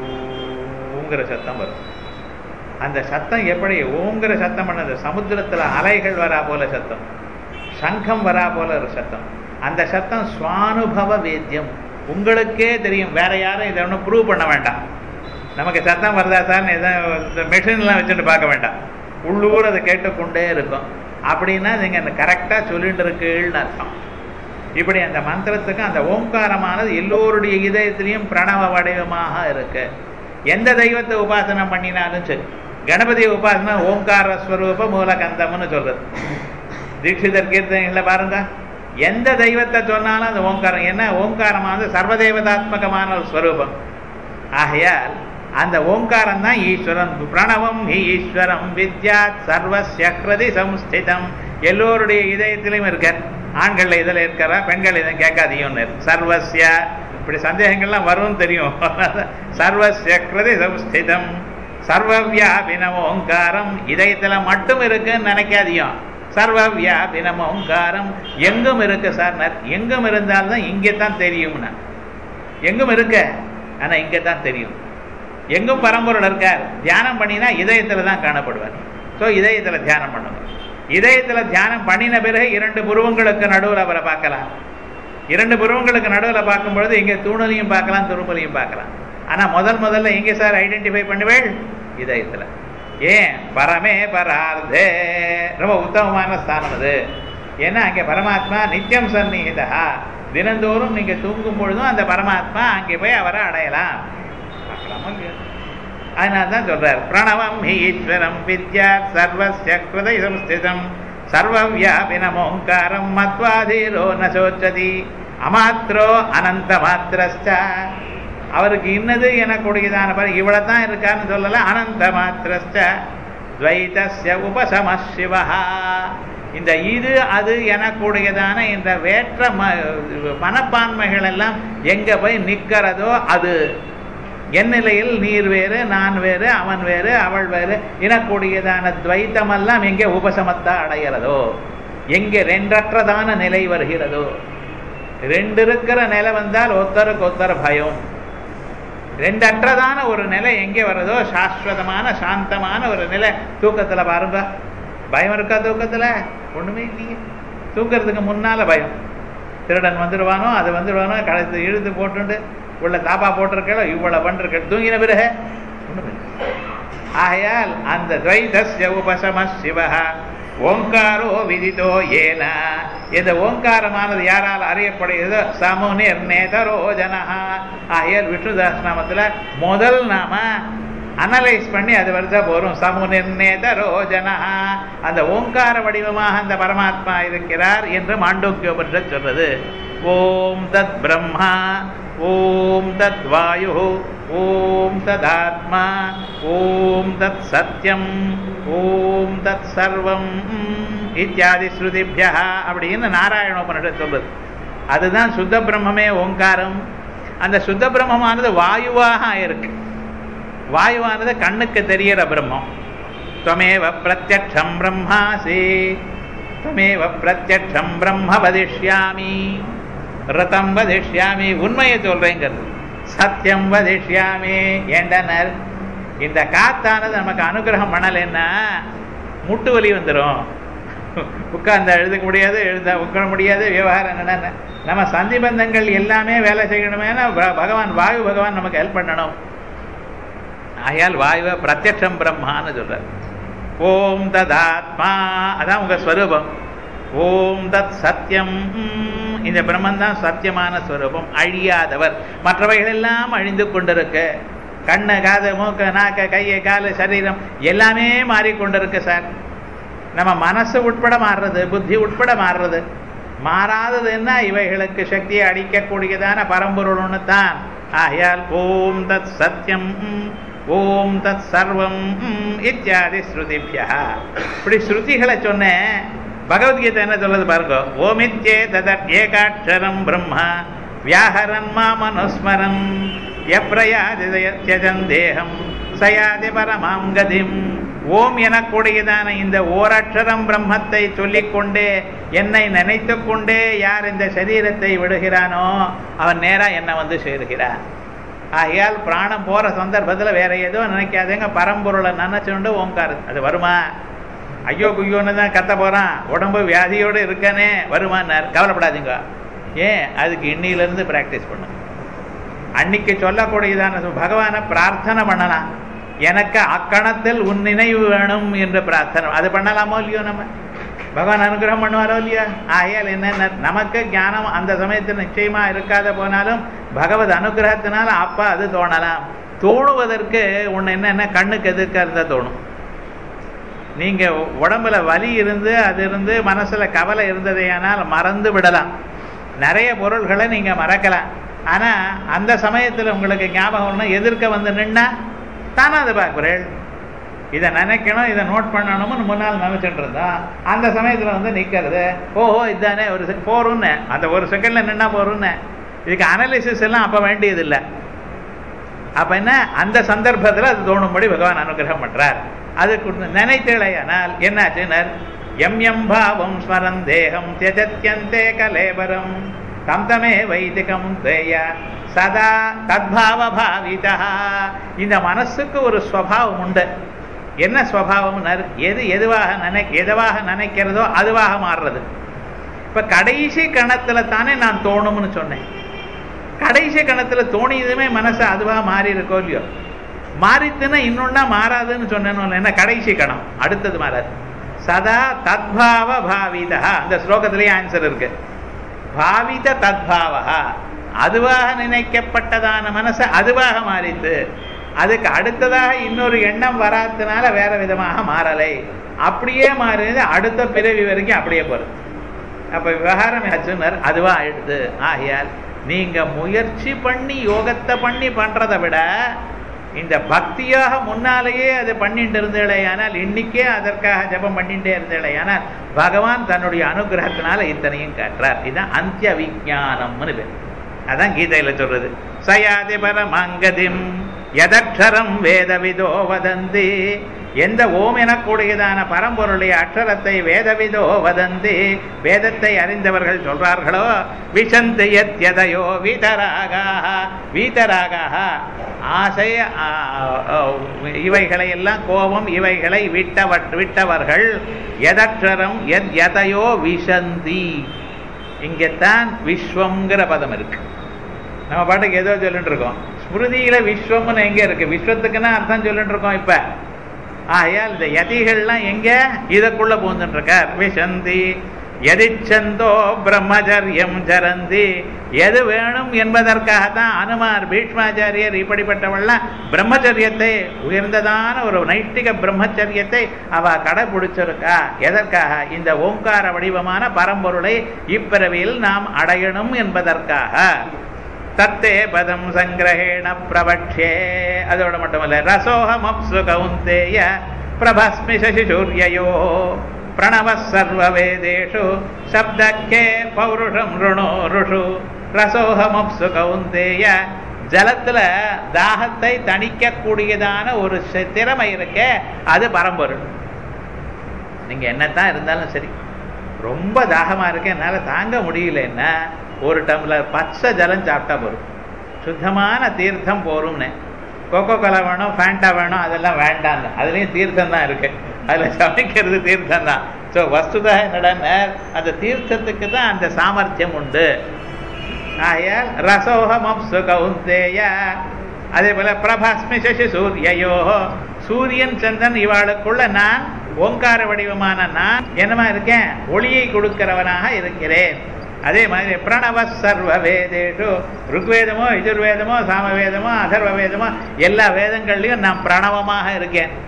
ஊங்கிற சத்தம் வரும் அந்த சத்தம் எப்படி ஓங்கிற சத்தம் பண்ணது சமுத்திரத்துல அலைகள் வரா போல சத்தம் சங்கம் வரா போல ஒரு சத்தம் அந்த சத்தம் சுவானுபவ வேத்தியம் உங்களுக்கே தெரியும் வேற யாரும் இதை ஒன்றும் ப்ரூவ் பண்ண வேண்டாம் நமக்கு சத்தம் வருதா சார் இந்த மெஷின்லாம் வச்சுட்டு பார்க்க வேண்டாம் உள்ளூர் அதை கேட்டுக்கொண்டே இருக்கும் அப்படின்னா நீங்கள் அந்த கரெக்டாக சொல்லிட்டு இருக்குன்னு அர்த்தம் இப்படி அந்த மந்திரத்துக்கு அந்த ஓங்காரமானது எல்லோருடைய இதயத்திலையும் பிரணவ வடிவமாக இருக்கு எந்த தெய்வத்தை உபாசனை பண்ணினாலும் சரி கணபதி உபாசனை ஓங்கார ஸ்வரூப மூலகந்தம்னு சொல்றது தீட்சிதர் கீர்த்தனைகளை பாருங்க எந்த தெய்வத்தை சொன்னாலும் அந்த ஓங்காரம் என்ன ஓங்காரமானது சர்வதேவதாத்மகமான ஒரு ஸ்வரூபம் ஆகையால் அந்த ஓங்காரம் தான் ஈஸ்வரன் பிரணவம் ஹி ஈஸ்வரம் வித்யாத் சர்வஸ்ய கிருதி சம்ஸ்திதம் எல்லோருடைய இதயத்திலையும் இருக்க ஆண்கள் இதில் இருக்கிறா பெண்கள் இதை கேட்காதீங்கன்னு சர்வஸ்ய இப்படி சந்தேகங்கள்லாம் வரும்னு தெரியும் சர்வஸ்ய கிருதி சம்ஸ்திதம் சர்வவியாபின ஓங்காரம் இதயத்தில் மட்டும் இருக்குன்னு நினைக்காதீங்க சர்வவியாபினம் ஓங்காரம் எங்கும் இருக்கு சார் எங்கும் இருந்தால்தான் இங்கே தான் தெரியும்னா எங்கும் இருக்க ஆனா இங்கே தான் தெரியும் எங்கும் பரம்பொருள் இருக்கார் தியானம் பண்ணினா இதயத்துல தான் காணப்படுவார் ஸோ இதயத்துல தியானம் பண்ணுங்க இதயத்துல தியானம் பண்ணின பிறகு இரண்டு புருவங்களுக்கு நடுவில் அவரை பார்க்கலாம் இரண்டு புருவங்களுக்கு நடுவில் பார்க்கும் பொழுது இங்கே தூணலையும் பார்க்கலாம் துரும்பலையும் பார்க்கலாம் ஆனா முதல் முதல்ல எங்கே சார் ஐடென்டிஃபை பண்ணுவேள் இதயத்துல ஏன் பரமே பரார்த்தே ரொம்ப உத்தமமான ஸ்தானம் அது ஏன்னா அங்கே பரமாத்மா நித்தியம் சந்நிகிதா தினந்தோறும் நீங்க தூங்கும் பொழுதும் அந்த பரமாத்மா அங்கே போய் அவரை அடையலாம் அதனால தான் சொல்றார் பிரணவம் ஹி ஈஸ்வரம் வித்யா சர்வஸ்ய கிருதய சம்ஸ்திதம் சர்வவியாபினமோங்காரம் மத்வாதீரோ நசோச்சதி அமாத்திரோ அனந்த மாத்திரஸ்ட அவருக்கு இன்னது எனக்கூடியதான பாரு இவ்வளவு தான் இருக்கான்னு சொல்லல அனந்த மாத்திரஸ்ட துவைதஸ்ய உபசம சிவா இந்த இது அது எனக்கூடியதான இந்த வேற்ற ம மனப்பான்மைகள் எல்லாம் எங்க போய் நிற்கிறதோ அது என் நிலையில் நீர் வேறு நான் வேறு அவன் வேறு அவள் வேறு எனக்கூடியதான துவைத்தமெல்லாம் எங்கே உபசமத்தா அடைகிறதோ எங்கே ரெண்டற்றதான நிலை வருகிறதோ ரெண்டு இருக்கிற நிலை வந்தால் ஒத்தருக்கு ஒத்தர பயம் ரெண்டற்றதான ஒரு நிலை எங்கே வருதோ சாஸ்வதமான சாந்தமான ஒரு நிலை தூக்கத்துல பாருங்க பயம் இருக்கா தூக்கத்துல ஒண்ணுமே இல்லையே தூக்கிறதுக்கு முன்னால பயம் திருடன் வந்துடுவானோ அது வந்துடுவானோ கழுத்து இழுத்து போட்டுண்டு உள்ள தாப்பா போட்டிருக்கோ இவ்வளவு பண்ற தூங்கின பிறகு ஒண்ணுமே ஆகையால் அந்த துவைதஸ்ய உபசம சிவஹா ஓங்காரோ விதிதோ ஏன இந்த ஓங்காரமானது யாரால் அறியப்படுகிறதோ சமுனிர் நேதரோ ஜனஹா ஆகையால் விஷ்ணுதாஸ் நாமத்துல முதல் நாம அனலைஸ் பண்ணி அது வருதா போறோம் சமுனிர் நேதரோ ஜனஹா அந்த ஓங்கார வடிவமாக அந்த பரமாத்மா இருக்கிறார் என்று மாண்டோக்கியோபனிஷத் சொல்றது ஓம் தத் பிரம்மா ஓம் தத் வாயு ஓம் ததாத்மா ஓம் தத் சத்யம் ஓம் தத் சர்வம் இத்தியாதி ஸ்ருதிபியா அப்படின்னு நாராயணோபனிஷத் சொல்றது அதுதான் சுத்த பிரம்மமே ஓங்காரம் அந்த சுத்த பிரம்மமானது வாயுவாக இருக்கு வாயுவானது கண்ணுக்கு தெரியற பிரம்மம் துவமேவ பிரத்யக்ஷம் பிரம்மாசி துவமேவ பிரத்யக்ஷம் பிரம்ம வதிஷ்யாமி ரதம் வதிஷ்யாமி உண்மையை சொல்றேங்கிறது சத்தியம் வதிஷ்யாமி ஏண்டனர் இந்த காத்தானது நமக்கு அனுகிரகம் பண்ணலைன்னா முட்டு வலி வந்துடும் உட்கார்ந்து எழுதுக்க முடியாது எழுத உட்கார முடியாது விவகாரம் என்னென்ன நம்ம சந்திபந்தங்கள் எல்லாமே வேலை செய்யணுமேனா பகவான் வாயு பகவான் நமக்கு ஹெல்ப் பண்ணணும் ஆகையால் வாயுவை பிரத்யக்ஷம் பிரம்மான்னு சொல்றார் ஓம் ததாத்மா அதான் உங்க ஸ்வரூபம் ஓம் தத் சத்தியம் இந்த பிரம்மன் தான் சத்தியமான ஸ்வரூபம் அழியாதவர் மற்றவைகள் எல்லாம் அழிந்து கொண்டிருக்கு கண்ணு காது மூக்கு நாக்கு கையை காலு சரீரம் எல்லாமே மாறிக்கொண்டிருக்கு சார் நம்ம மனசு உட்பட மாறுறது புத்தி உட்பட மாறுறது மாறாதது என்ன இவைகளுக்கு சக்தியை அடிக்கக்கூடியதான பரம்பொருள் ஒன்று தான் ஆகையால் ஓம் தத் சத்யம் ஓம் தத் சர்வம் இத்தியாதி ஸ்ருதிபியா இப்படி ஸ்ருதிகளை சொன்னேன் பகவத்கீதை என்ன சொல்றது பாருங்க ஓமித்யே ததத் ஏகாட்சரம் பிரம்மா வியாஹரன் மாமனுஸ்மரன் எப்ரயாதிதயத்யஜன் தேகம் சயாதி பரமாம் கதிம் ஓம் எனக்கூடியதான இந்த ஓரட்சரம் பிரம்மத்தை சொல்லிக்கொண்டே என்னை நினைத்து கொண்டே யார் இந்த சரீரத்தை விடுகிறானோ அவன் நேரா என்னை வந்து சேருகிறான் ஆகையால் பிராணம் போற சந்தர்ப்பத்தில் வேற எதுவும் நினைக்காதேங்க பரம்பொருளை நினைச்சுண்டு ஓங்காரு அது வருமா ஐயோ குய்யோன்னு தான் கத்த போறான் உடம்பு வியாதியோடு இருக்கானே வருமானார் கவலைப்படாதீங்க ஏன் அதுக்கு இன்னிலிருந்து பிராக்டிஸ் பண்ணுங்க அன்னைக்கு சொல்லக்கூடியதான பகவானை பிரார்த்தனை பண்ணலாம் எனக்கு அக்கணத்தில் உன் நினைவு வேணும் என்று பிரார்த்தனை அது பண்ணலாமோ இல்லையோ நம்ம பகவான் அனுகிரகம் பண்ணுவாரோ இல்லையா ஆகையால் என்ன நமக்கு ஞானம் அந்த சமயத்தில் நிச்சயமா இருக்காத போனாலும் பகவத் அனுகிரகத்தினால அப்ப அது தோணலாம் தோணுவதற்கு ஒன்று என்னென்ன கண்ணுக்கு எதிர்க்க இருந்தா தோணும் நீங்க உடம்புல வலி இருந்து அது இருந்து மனசுல கவலை இருந்ததையானால் மறந்து விடலாம் நிறைய பொருள்களை நீங்க மறக்கலாம் ஆனா அந்த சமயத்துல உங்களுக்கு ஞாபகம் ஒண்ணு எதிர்க்க வந்து நின்னா தானே அதை பார்க்குறேன் இதை நினைக்கணும் இதை நோட் பண்ணணும்னு முன்னால் நினைச்சிட்டு இருந்தான் அந்த சமயத்துல வந்து நிக்கிறது ஓஹோ இதுதானே ஒரு செக் போறோம்னு அந்த ஒரு செகண்ட்ல நின்னா போறோம்னு இதுக்கு அனாலிசிஸ் எல்லாம் அப்ப வேண்டியது இல்லை அப்ப என்ன அந்த சந்தர்ப்பத்துல அது தோணும்படி பகவான் அனுகிரகம் பண்றார் அதுக்கு நினைத்தேளையானால் என்னாச்சுனர் எம் எம் பாவம் ஸ்மரன் தேகம் தியஜத்யந்தே கலேபரம் தம் தமே வைதிகம் தேய சதா தத்பாவ பாவிதா இந்த மனசுக்கு ஒரு ஸ்வபாவம் உண்டு என்ன ஸ்வபாவம்னர் எது எதுவாக நினை எதுவாக நினைக்கிறதோ அதுவாக மாறுறது இப்ப கடைசி கணத்துல தானே நான் தோணும்னு சொன்னேன் கடைசி கணத்துல தோணியதுமே மனசு அதுவாக மாறி இருக்கோ இல்லையோ மாறித்துன்னா இன்னொன்னா மாறாதுன்னு சொன்னேன்னு என்ன கடைசி கணம் அடுத்தது மாறாது சதா தத்பாவ பாவிதா அந்த ஸ்லோகத்திலேயே ஆன்சர் இருக்கு பாவித தத்பாவா அதுவாக நினைக்கப்பட்டதான மனசு அதுவாக மாறித்து அதுக்கு அடுத்ததாக இன்னொரு எண்ணம் வராதனால வேற விதமாக மாறலை அப்படியே மாறினது அடுத்த பிறவி வரைக்கும் அப்படியே போறது அப்ப விவகாரம் ஆச்சுனர் அதுவா ஆயிடுது ஆகையால் நீங்க முயற்சி பண்ணி யோகத்தை பண்ணி பண்றதை விட இந்த பக்தியாக முன்னாலேயே அது பண்ணிட்டு இருந்தேளையானால் இன்னைக்கே அதற்காக ஜபம் பண்ணிட்டே இருந்தேளையானால் பகவான் தன்னுடைய அனுகிரகத்தினால இத்தனையும் காட்டுறார் இதுதான் அந்திய விஜானம்னு பேர் அதான் கீதையில சொல்றது சயாதி பரமங்கதிம் எதக்ஷரம் வேதவிதோ வதந்தி எந்த ஓம் எனக்கூடியதான பரம்பொருளுடைய அக்ஷரத்தை வேதவிதோ வதந்தி வேதத்தை அறிந்தவர்கள் சொல்றார்களோ விசந்தி எத்யதையோ வீதராகா வீதராகா ஆசை இவைகளை எல்லாம் கோபம் இவைகளை விட்டவற் விட்டவர்கள் எதக்ஷரம் எத் எதையோ விசந்தி இங்கத்தான் விஸ்வம்ங்கிற பதம் இருக்கு நம்ம பாட்டுக்கு ஏதோ சொல்லிட்டு இருக்கோம் ஸ்மிருதியில விஸ்வம்னு எங்க இருக்கு விஸ்வத்துக்குன்னா அர்த்தம் சொல்லிட்டு இருக்கோம் இப்ப ஆகையால் இந்த யதிகள்லாம் எங்க இதற்குள்ள பூந்துட்டு இருக்கார் விசந்தி எதிச்சந்தோ பிரம்மச்சரியம் சரந்தி எது வேணும் என்பதற்காகத்தான் அனுமார் பீஷ்மாச்சாரியர் இப்படிப்பட்டவள்லாம் பிரம்மச்சரியத்தை உயர்ந்ததான ஒரு நைட்டிக பிரம்மச்சரியத்தை அவ கடைபிடிச்சிருக்கா எதற்காக இந்த ஓங்கார வடிவமான பரம்பொருளை இப்பிறவியில் நாம் அடையணும் என்பதற்காக தத்தே பதம் சங்கிரகேண பிரபட்சே அதோட மட்டுமல்ல ரசோகம் அப்சு கவுந்தேய பிரபஸ்மி சசிசூரியயோ பிரணவ சர்வ வேதேஷு சப்தக்கே பௌருஷம் ருணோ ருஷு ரசோகமப்சு கவுந்தேய ஜலத்துல தாகத்தை தணிக்கக்கூடியதான ஒரு திறமை இருக்கே அது பரம்பொருள் நீங்க என்னத்தான் இருந்தாலும் சரி ரொம்ப தாகமா இருக்கு என்னால தாங்க முடியலன்னா ஒரு டம்ளர் பச்சை ஜலம் சாப்பிட்டா போரும் சுத்தமான தீர்த்தம் போரும்னு கோகோ கோலா வேணும் ஃபேண்டா வேணும் அதெல்லாம் வேண்டாம் அதுலேயும் தீர்த்தம் தான் இருக்கு அதில் சமைக்கிறது தீர்த்தம் தான் ஸோ வஸ்துதா என்னடா அந்த தீர்த்தத்துக்கு தான் அந்த சாமர்த்தியம் உண்டு ஆயால் ரசோகம் கவுந்தேய அதே போல பிரபாஸ்மி சசி சூரியயோ சூரியன் சந்திரன் இவாளுக்குள்ள நான் ஓங்கார வடிவமான நான் என்னமா இருக்கேன் ஒளியை கொடுக்கிறவனாக இருக்கிறேன் அதே மாதிரி பிரணவ சர்வ வேதேஷு ருக்வேதமோ யஜுர்வேதமோ சாமவேதமோ அதர்வ வேதமோ எல்லா வேதங்கள்லையும் நான் பிரணவமாக இருக்கேன்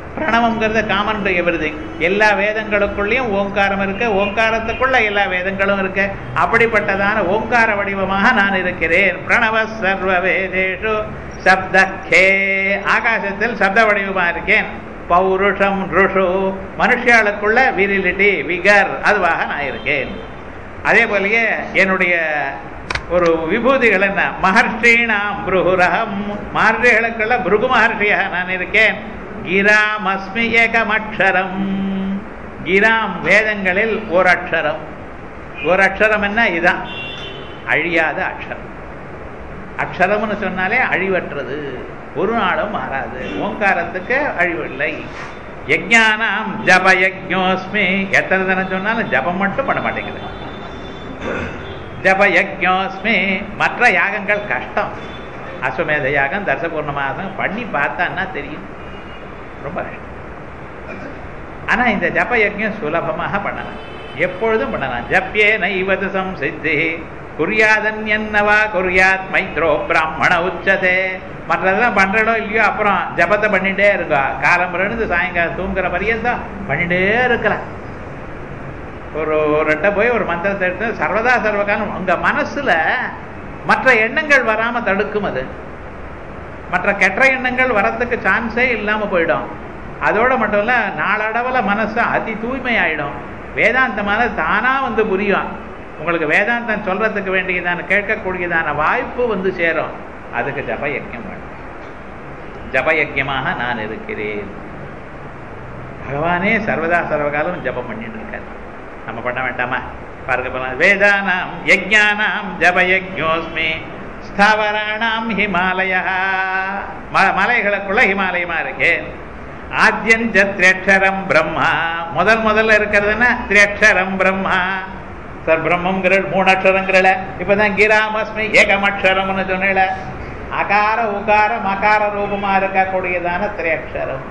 பிரணவம்ங்கிறது காமன் டு எவ்ரிதிங் எல்லா வேதங்களுக்குள்ளேயும் ஓங்காரம் இருக்கு ஓங்காரத்துக்குள்ள எல்லா வேதங்களும் இருக்கு அப்படிப்பட்டதான ஓங்கார வடிவமாக நான் இருக்கிறேன் பிரணவ சர்வ வேதேஷு சப்தக்கே ஆகாசத்தில் சப்த வடிவமா இருக்கேன் பௌருஷம் ருஷு மனுஷியாளுக்குள்ள விரிலிட்டி விகர் அதுவாக நான் இருக்கேன் அதே போலயே என்னுடைய ஒரு விபூதிகள் என்ன மகர்ஷீணாம் புருகுரகம் மகர்ஷிகளுக்குள்ள புருகு மகர்ஷியாக நான் இருக்கேன் கிராம் அஸ்மி ஏகமக்ஷரம் கிராம் வேதங்களில் ஒரு அக்ஷரம் ஒரு அக்ஷரம் என்ன இதான் அழியாத அக்ஷரம் அக்ஷரம்னு சொன்னாலே அழிவற்றது ஒரு நாளும் மாறாது ஓங்காரத்துக்கு அழிவில்லை யஜ்ஞானாம் ஜப யஜ்ஞோஸ்மி எத்தனை தினம் சொன்னாலும் ஜபம் மட்டும் பண்ண மாட்டேங்குது ஜப யஜ்ஞோஸ்மி மற்ற யாகங்கள் கஷ்டம் அஸ்வமேத யாகம் தர்சபூர்ணமாகம் பண்ணி பார்த்தான்னா தெரியும் ரொம்ப கஷ்டம் ஆனா இந்த ஜப யஜ்ஞம் சுலபமாக பண்ணலாம் எப்பொழுதும் பண்ணலாம் ஜப்பியே நைவது சம்சித்தி குறியாதன் என்னவா குறியாத் மைத்ரோ பிராமண உச்சதே மற்றதெல்லாம் பண்றடோ இல்லையோ அப்புறம் ஜபத்தை பண்ணிட்டே இருக்கா காலம்புறந்து சாயங்காலம் தூங்குற பரியந்தம் பண்ணிட்டே இருக்கலாம் ஒரு ஒரு ரெட்ட போய் ஒரு மந்திரத்தை எடுத்து சர்வதா சர்வகாலம் உங்க மனசுல மற்ற எண்ணங்கள் வராம தடுக்கும் அது மற்ற கெட்ட எண்ணங்கள் வரத்துக்கு சான்ஸே இல்லாம போயிடும் அதோட மட்டும் இல்ல நாளடவுல மனசு அதி தூய்மை ஆயிடும் வேதாந்தமான தானா வந்து புரியும் உங்களுக்கு வேதாந்தம் சொல்றதுக்கு வேண்டியதான கேட்கக்கூடியதான வாய்ப்பு வந்து சேரும் அதுக்கு ஜப யஜ்யம் வேணும் ஜப யஜ்யமாக நான் இருக்கிறேன் பகவானே சர்வதா சர்வகாலம் ஜபம் பண்ணிட்டு இருக்காரு நம்ம பண்ண வேண்டாமா பாருங்க பண்ணலாம் வேதானாம் யஜ்ஞானாம் ஜப யஜ்ஞோஸ்மி ஸ்தாவராணாம் ஹிமாலய மலைகளுக்குள்ள ஹிமாலயமா இருக்கு ஆத்யஞ்ச திரேட்சரம் பிரம்மா முதல் முதல்ல இருக்கிறதுன்னா திரேட்சரம் பிரம்மா சார் பிரம்மங்கிற மூணு அக்ஷரங்கிறல இப்பதான் கிராமஸ்மி ஏகமக்ஷரம்னு சொன்னல அகார உகார மகார ரூபமா இருக்கக்கூடியதான திரேட்சரம்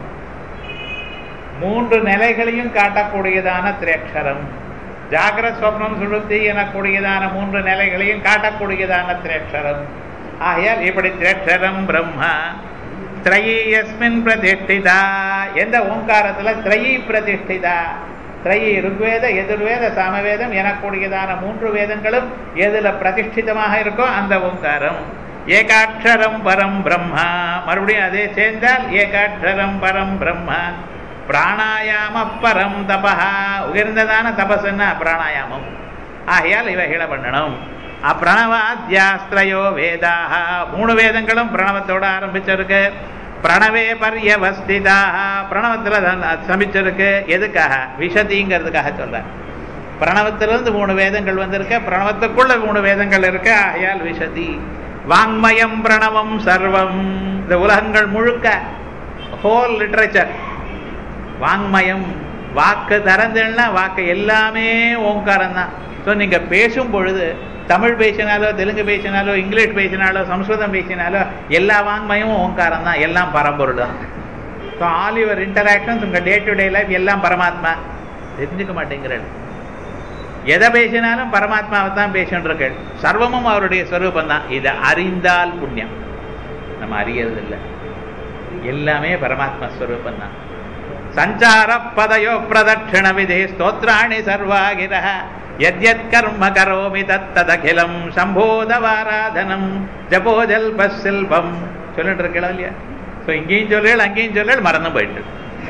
மூன்று நிலைகளையும் காட்டக்கூடியதான திரேட்சரம் ஜாகிரத் ஸ்வப்னம் சுழுத்தி எனக்கூடியதான மூன்று நிலைகளையும் காட்டக்கூடியதான திரேட்சரம் ஆகையால் இப்படி திரேட்சரம் பிரம்மா திரையஸ்மின் பிரதிஷ்டிதா எந்த ஓங்காரத்துல திரையை பிரதிஷ்டிதா திரையை ருக்வேத எதிர்வேத சாமவேதம் எனக்கூடியதான மூன்று வேதங்களும் எதுல பிரதிஷ்டிதமாக இருக்கோ அந்த ஓங்காரம் ஏகாட்சரம் பரம் பிரம்மா மறுபடியும் அதே சேர்ந்தால் ஏகாட்சரம் பரம் பிரம்மா பிராணாயாம பரம் தபா உயர்ந்ததான தபஸ்ன்னா பிராணாயாமம் ஆகையால் இவைகளை பண்ணணும் அப்பிரணவாத்தியாஸ்திரயோ வேதாக மூணு வேதங்களும் பிரணவத்தோட ஆரம்பிச்சிருக்கு பிரணவே பரியவஸ்திதாக பிரணவத்தில் சமிச்சிருக்கு எதுக்காக விஷதிங்கிறதுக்காக சொல்ற பிரணவத்திலிருந்து மூணு வேதங்கள் வந்திருக்கு பிரணவத்துக்குள்ள மூணு வேதங்கள் இருக்கு ஆகையால் விஷதி வாங்மயம் பிரணவம் சர்வம் இந்த உலகங்கள் முழுக்க ஹோல் லிட்ரேச்சர் வாங்மயம் வாக்கு திறந்துன்னா வாக்கு எல்லாமே ஓங்காரம் தான் ஸோ நீங்கள் பேசும் பொழுது தமிழ் பேசினாலோ தெலுங்கு பேசினாலோ இங்கிலீஷ் பேசினாலோ சம்ஸ்கிருதம் பேசினாலோ எல்லா வாங்மயமும் ஓங்காரம் தான் எல்லாம் பரம்பொருள் தான் ஸோ ஆல் யுவர் இன்டராக்ஷன்ஸ் உங்கள் டே டு டே லைஃப் எல்லாம் பரமாத்மா தெரிஞ்சுக்க மாட்டேங்கிறாள் எதை பேசினாலும் பரமாத்மாவை தான் பேசின்றிருக்கள் சர்வமும் அவருடைய ஸ்வரூபம் தான் இதை அறிந்தால் புண்ணியம் நம்ம அறியறது இல்லை எல்லாமே பரமாத்மா ஸ்வரூபம் தான் சஞ்சார பதயோ பிரதட்சிண விதி ஸ்தோத்ராணி சர்வாகிர யத்யத் கர்ம கரோமி தத்ததகிலம் சம்போதவாராதனம் ஜபோஜல்ப செல்வம் சொல்லிட்டு இருக்கலாம் இல்லையா ஸோ இங்கேயும் சொல்லேள் அங்கேயும் சொல்லேள் மறந்து போயிட்டு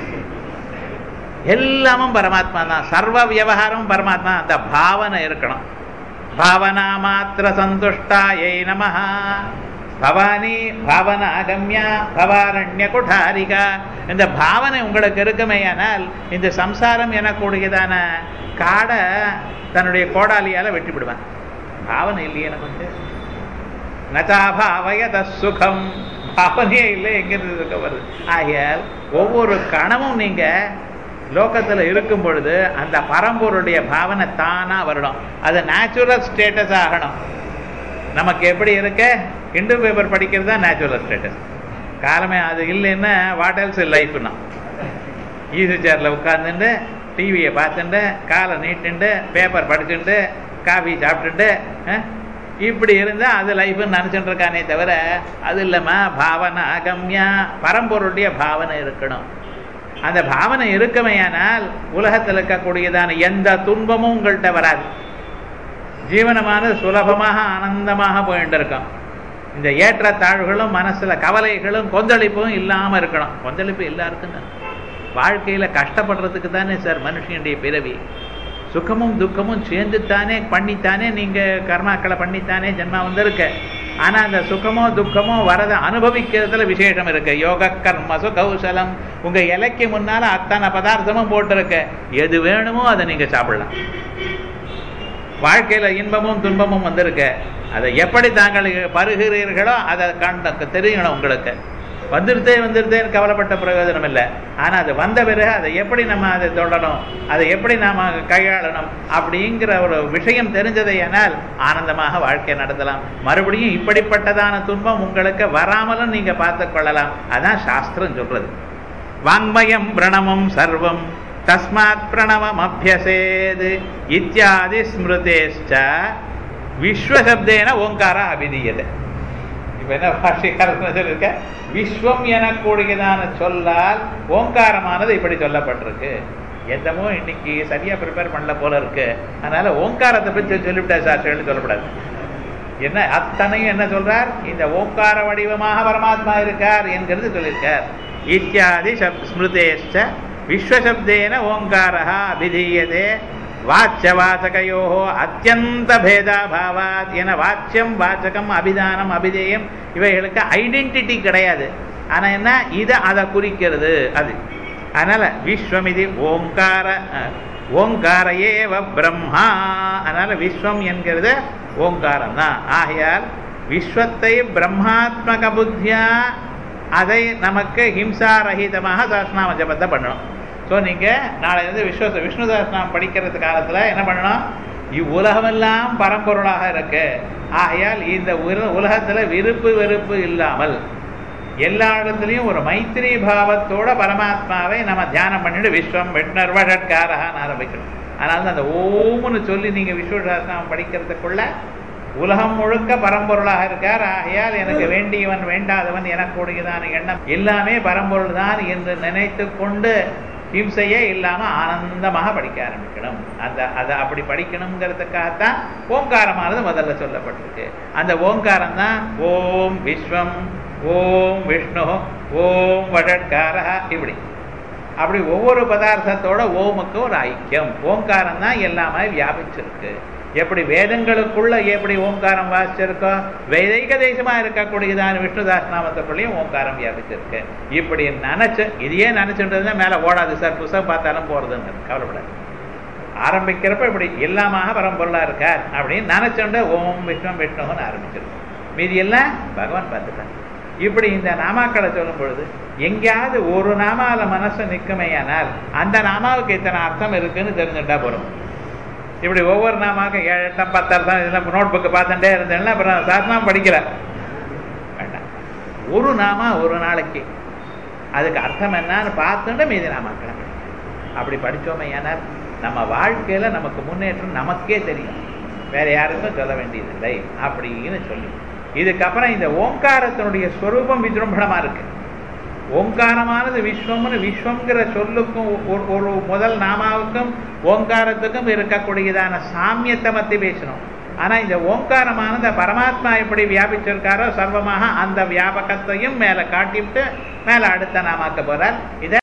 எல்லாமும் பரமாத்மா தான் சர்வ விவகாரமும் பரமாத்மா அந்த பாவனை இருக்கணும் பாவனா மாத்திர சந்துஷ்டா ஏய் நமஹா பவானி பாவனா கம்யா பவாரண்ய குடாரிகா இந்த பாவனை உங்களுக்கு இருக்குமேயானால் இந்த சம்சாரம் எனக்கூடியதான காடை தன்னுடைய கோடாலியால வெட்டி விடுவான் பாவனை இல்லையே நமக்கு நதா பாவயத சுகம் பாவனையே இல்லை எங்கிருந்து இருக்க வருது ஆகையால் ஒவ்வொரு கணமும் நீங்க லோகத்துல இருக்கும் பொழுது அந்த பரம்பொருடைய பாவனை தானா வரணும் அது நேச்சுரல் ஸ்டேட்டஸ் ஆகணும் நமக்கு எப்படி இருக்க இண்டு பேப்பர் படிக்கிறது தான் நேச்சுரல் ஸ்டேட்டஸ் காலமே அது இல்லைன்னா வாட் எல்ஸ் லைஃப்னா ஈஸி சேரில் உட்காந்துட்டு டிவியை பார்த்துட்டு காலை நீட்டுண்டு பேப்பர் படிச்சுட்டு காஃபி சாப்பிட்டுட்டு இப்படி இருந்தால் அது லைஃப்னு நினச்சிட்டு இருக்கானே தவிர அது இல்லைம்மா பாவனை அகம்யா பரம்பொருடைய பாவனை இருக்கணும் அந்த பாவனை இருக்குமையானால் உலகத்தில் இருக்கக்கூடியதான எந்த துன்பமும் உங்கள்கிட்ட வராது ஜீவனமானது சுலபமாக ஆனந்தமாக போயிட்டு இருக்கும் இந்த ஏற்றத்தாழ்வுகளும் மனசுல கவலைகளும் கொந்தளிப்பும் இல்லாம இருக்கணும் கொந்தளிப்பு எல்லாருக்கும் தான் வாழ்க்கையில கஷ்டப்படுறதுக்கு தானே சார் மனுஷனுடைய பிறவி சுகமும் துக்கமும் சேர்ந்துத்தானே பண்ணித்தானே நீங்க கர்மாக்களை பண்ணித்தானே ஜென்மா வந்திருக்க ஆனா அந்த சுகமோ துக்கமோ வரத அனுபவிக்கிறதுல விசேஷம் இருக்கு யோக கர்ம கௌசலம் உங்க இலைக்கு முன்னால அத்தனை பதார்த்தமும் போட்டிருக்க எது வேணுமோ அதை நீங்க சாப்பிடலாம் வாழ்க்கையில இன்பமும் துன்பமும் வந்திருக்க அதை எப்படி தாங்கள் பருகிறீர்களோ அதை கண்ட தெரியணும் உங்களுக்கு வந்துருதே வந்துருதேன்னு கவலைப்பட்ட பிரயோஜனம் இல்லை ஆனா அது வந்த பிறகு அதை எப்படி நம்ம அதை தொடரணும் அதை எப்படி நாம கையாளணும் அப்படிங்கிற ஒரு விஷயம் தெரிஞ்சதையானால் ஆனந்தமாக வாழ்க்கை நடத்தலாம் மறுபடியும் இப்படிப்பட்டதான துன்பம் உங்களுக்கு வராமலும் நீங்க பார்த்து கொள்ளலாம் அதான் சாஸ்திரம் சொல்றது வாங்மயம் பிரணமம் சர்வம் தஸ்மாத் பிரணவம் அபியசேது இத்தியாதி ஸ்மிருதேஷ்ட விஸ்வசப்தேன ஓங்கார அபிதீயது இப்ப என்ன பாஷிகாரன் சொல்லிருக்க விஸ்வம் எனக்கூடியதான சொல்லால் ஓங்காரமானது இப்படி சொல்லப்பட்டிருக்கு எந்தமோ இன்னைக்கு சரியா ப்ரிப்பேர் பண்ணல போல இருக்கு அதனால ஓங்காரத்தை பற்றி சொல்லிவிட்டா சாஸ்திரம் சொல்லப்படாது என்ன அத்தனையும் என்ன சொல்றார் இந்த ஓங்கார வடிவமாக பரமாத்மா இருக்கார் என்கிறது சொல்லியிருக்கார் இத்தியாதி ஸ்மிருதேஷ்ட விஸ்வசப்தேன ஓங்காரா அபிதீயதே வாச்சவாச்சகையோ அத்தியந்த பேதாபாவாத் என வாச்சியம் வாச்சகம் அபிதானம் அபிதேயம் இவைகளுக்கு ஐடென்டிட்டி கிடையாது ஆனா என்ன இது அதை குறிக்கிறது அது அதனால விஸ்வம் இது ஓங்கார ஓங்கார ஏவ பிரம்மா அதனால விஸ்வம் என்கிறது ஓங்காரம் தான் ஆகையால் விஸ்வத்தை பிரம்மாத்மக புத்தியா அதை நமக்கு ஹிம்சாரஹிதமாக சாஸ்திரநாம ஜபத்தை பண்ணணும் ஸோ நீங்கள் நாளை வந்து விஸ்வ விஷ்ணு சஹஸ்ரநாமம் படிக்கிறது காலத்தில் என்ன பண்ணணும் இவ்வுலகமெல்லாம் பரம்பொருளாக இருக்கு ஆகையால் இந்த உலகத்தில் விருப்பு வெறுப்பு இல்லாமல் எல்லா இடத்துலையும் ஒரு மைத்திரி பாவத்தோட பரமாத்மாவை நம்ம தியானம் பண்ணிட்டு விஸ்வம் வெட்னர்வஷட்காரகான்னு ஆரம்பிக்கணும் அதனால தான் அந்த ஓம்னு சொல்லி நீங்கள் விஸ்வ சஹஸ்ரநாமம் படிக்கிறதுக்குள்ள உலகம் முழுக்க பரம்பொருளாக இருக்கார் ஆகையால் எனக்கு வேண்டியவன் வேண்டாதவன் எனக்கூடியதான எண்ணம் எல்லாமே பரம்பொருள் தான் என்று நினைத்து கொண்டு ஹிம்சையே இல்லாம ஆனந்தமாக படிக்க ஆரம்பிக்கணும் அந்த அதை அப்படி படிக்கணுங்கிறதுக்காகத்தான் ஓங்காரமானது முதல்ல சொல்லப்பட்டிருக்கு அந்த ஓங்காரம் தான் ஓம் விஸ்வம் ஓம் விஷ்ணு ஓம் வடட்காரா இப்படி அப்படி ஒவ்வொரு பதார்த்தத்தோட ஓமுக்கு ஒரு ஐக்கியம் ஓங்காரம் தான் எல்லாமே வியாபிச்சிருக்கு எப்படி வேதங்களுக்குள்ள எப்படி ஓங்காரம் வாசிச்சிருக்கோ வைதிக தேசமா இருக்கக்கூடியதான விஷ்ணுதாஸ் நாமத்துக்குள்ளேயும் ஓங்காரம் வியாபிச்சிருக்கு இப்படி நினைச்சு இதையே நினைச்சுட்டு மேல ஓடாது சார் புத்தகம் பார்த்தாலும் போறதுன்னு கவலைப்படாது ஆரம்பிக்கிறப்ப இப்படி எல்லாமாக பரம்பொருளா இருக்கார் அப்படின்னு நினைச்சுண்டு ஓம் விஷ்ணம் விஷ்ணுன்னு ஆரம்பிச்சிருக்கோம் மீதி எல்லாம் பகவான் பார்த்துட்டார் இப்படி இந்த நாமாக்களை சொல்லும் பொழுது எங்கேயாவது ஒரு நாமால மனசு நிற்குமையானால் அந்த நாமாவுக்கு இத்தனை அர்த்தம் இருக்குன்னு தெரிஞ்சுட்டா போறோம் இப்படி ஒவ்வொரு நாமாக்க ஏழு எட்டம் பத்து அர்த்தம் இதெல்லாம் நோட் புக்கு பார்த்துட்டே இருந்தேன்னா அப்புறம் சாஸ்திரம் படிக்கல வேண்டாம் ஒரு நாமா ஒரு நாளைக்கு அதுக்கு அர்த்தம் என்னன்னு பார்த்துட்டு மீதி நாமாக்களை அப்படி படித்தோமே ஏனால் நம்ம வாழ்க்கையில நமக்கு முன்னேற்றம் நமக்கே தெரியும் வேற யாருக்கும் சொல்ல வேண்டியதில்லை அப்படின்னு சொல்லி இதுக்கப்புறம் இந்த ஓங்காரத்தினுடைய ஸ்வரூபம் விஜృంభணமா இருக்கு ஓங்காரமானது விஸ்வம்னு விஸ்வம்ங்கிற சொல்லுக்கும் ஒரு முதல் நாமாவுக்கும் ஓங்காரத்துக்கும் இருக்கக்கூடியதான சாமியத்தை பத்தி பேசணும் ஆனா இந்த ஓங்காரமானது பரமாத்மா எப்படி வியாபிச்சிருக்காரோ சர்வமாக அந்த வியாபகத்தையும் மேல காட்டிவிட்டு மேல அடுத்த நாமாக்க போறார் இதை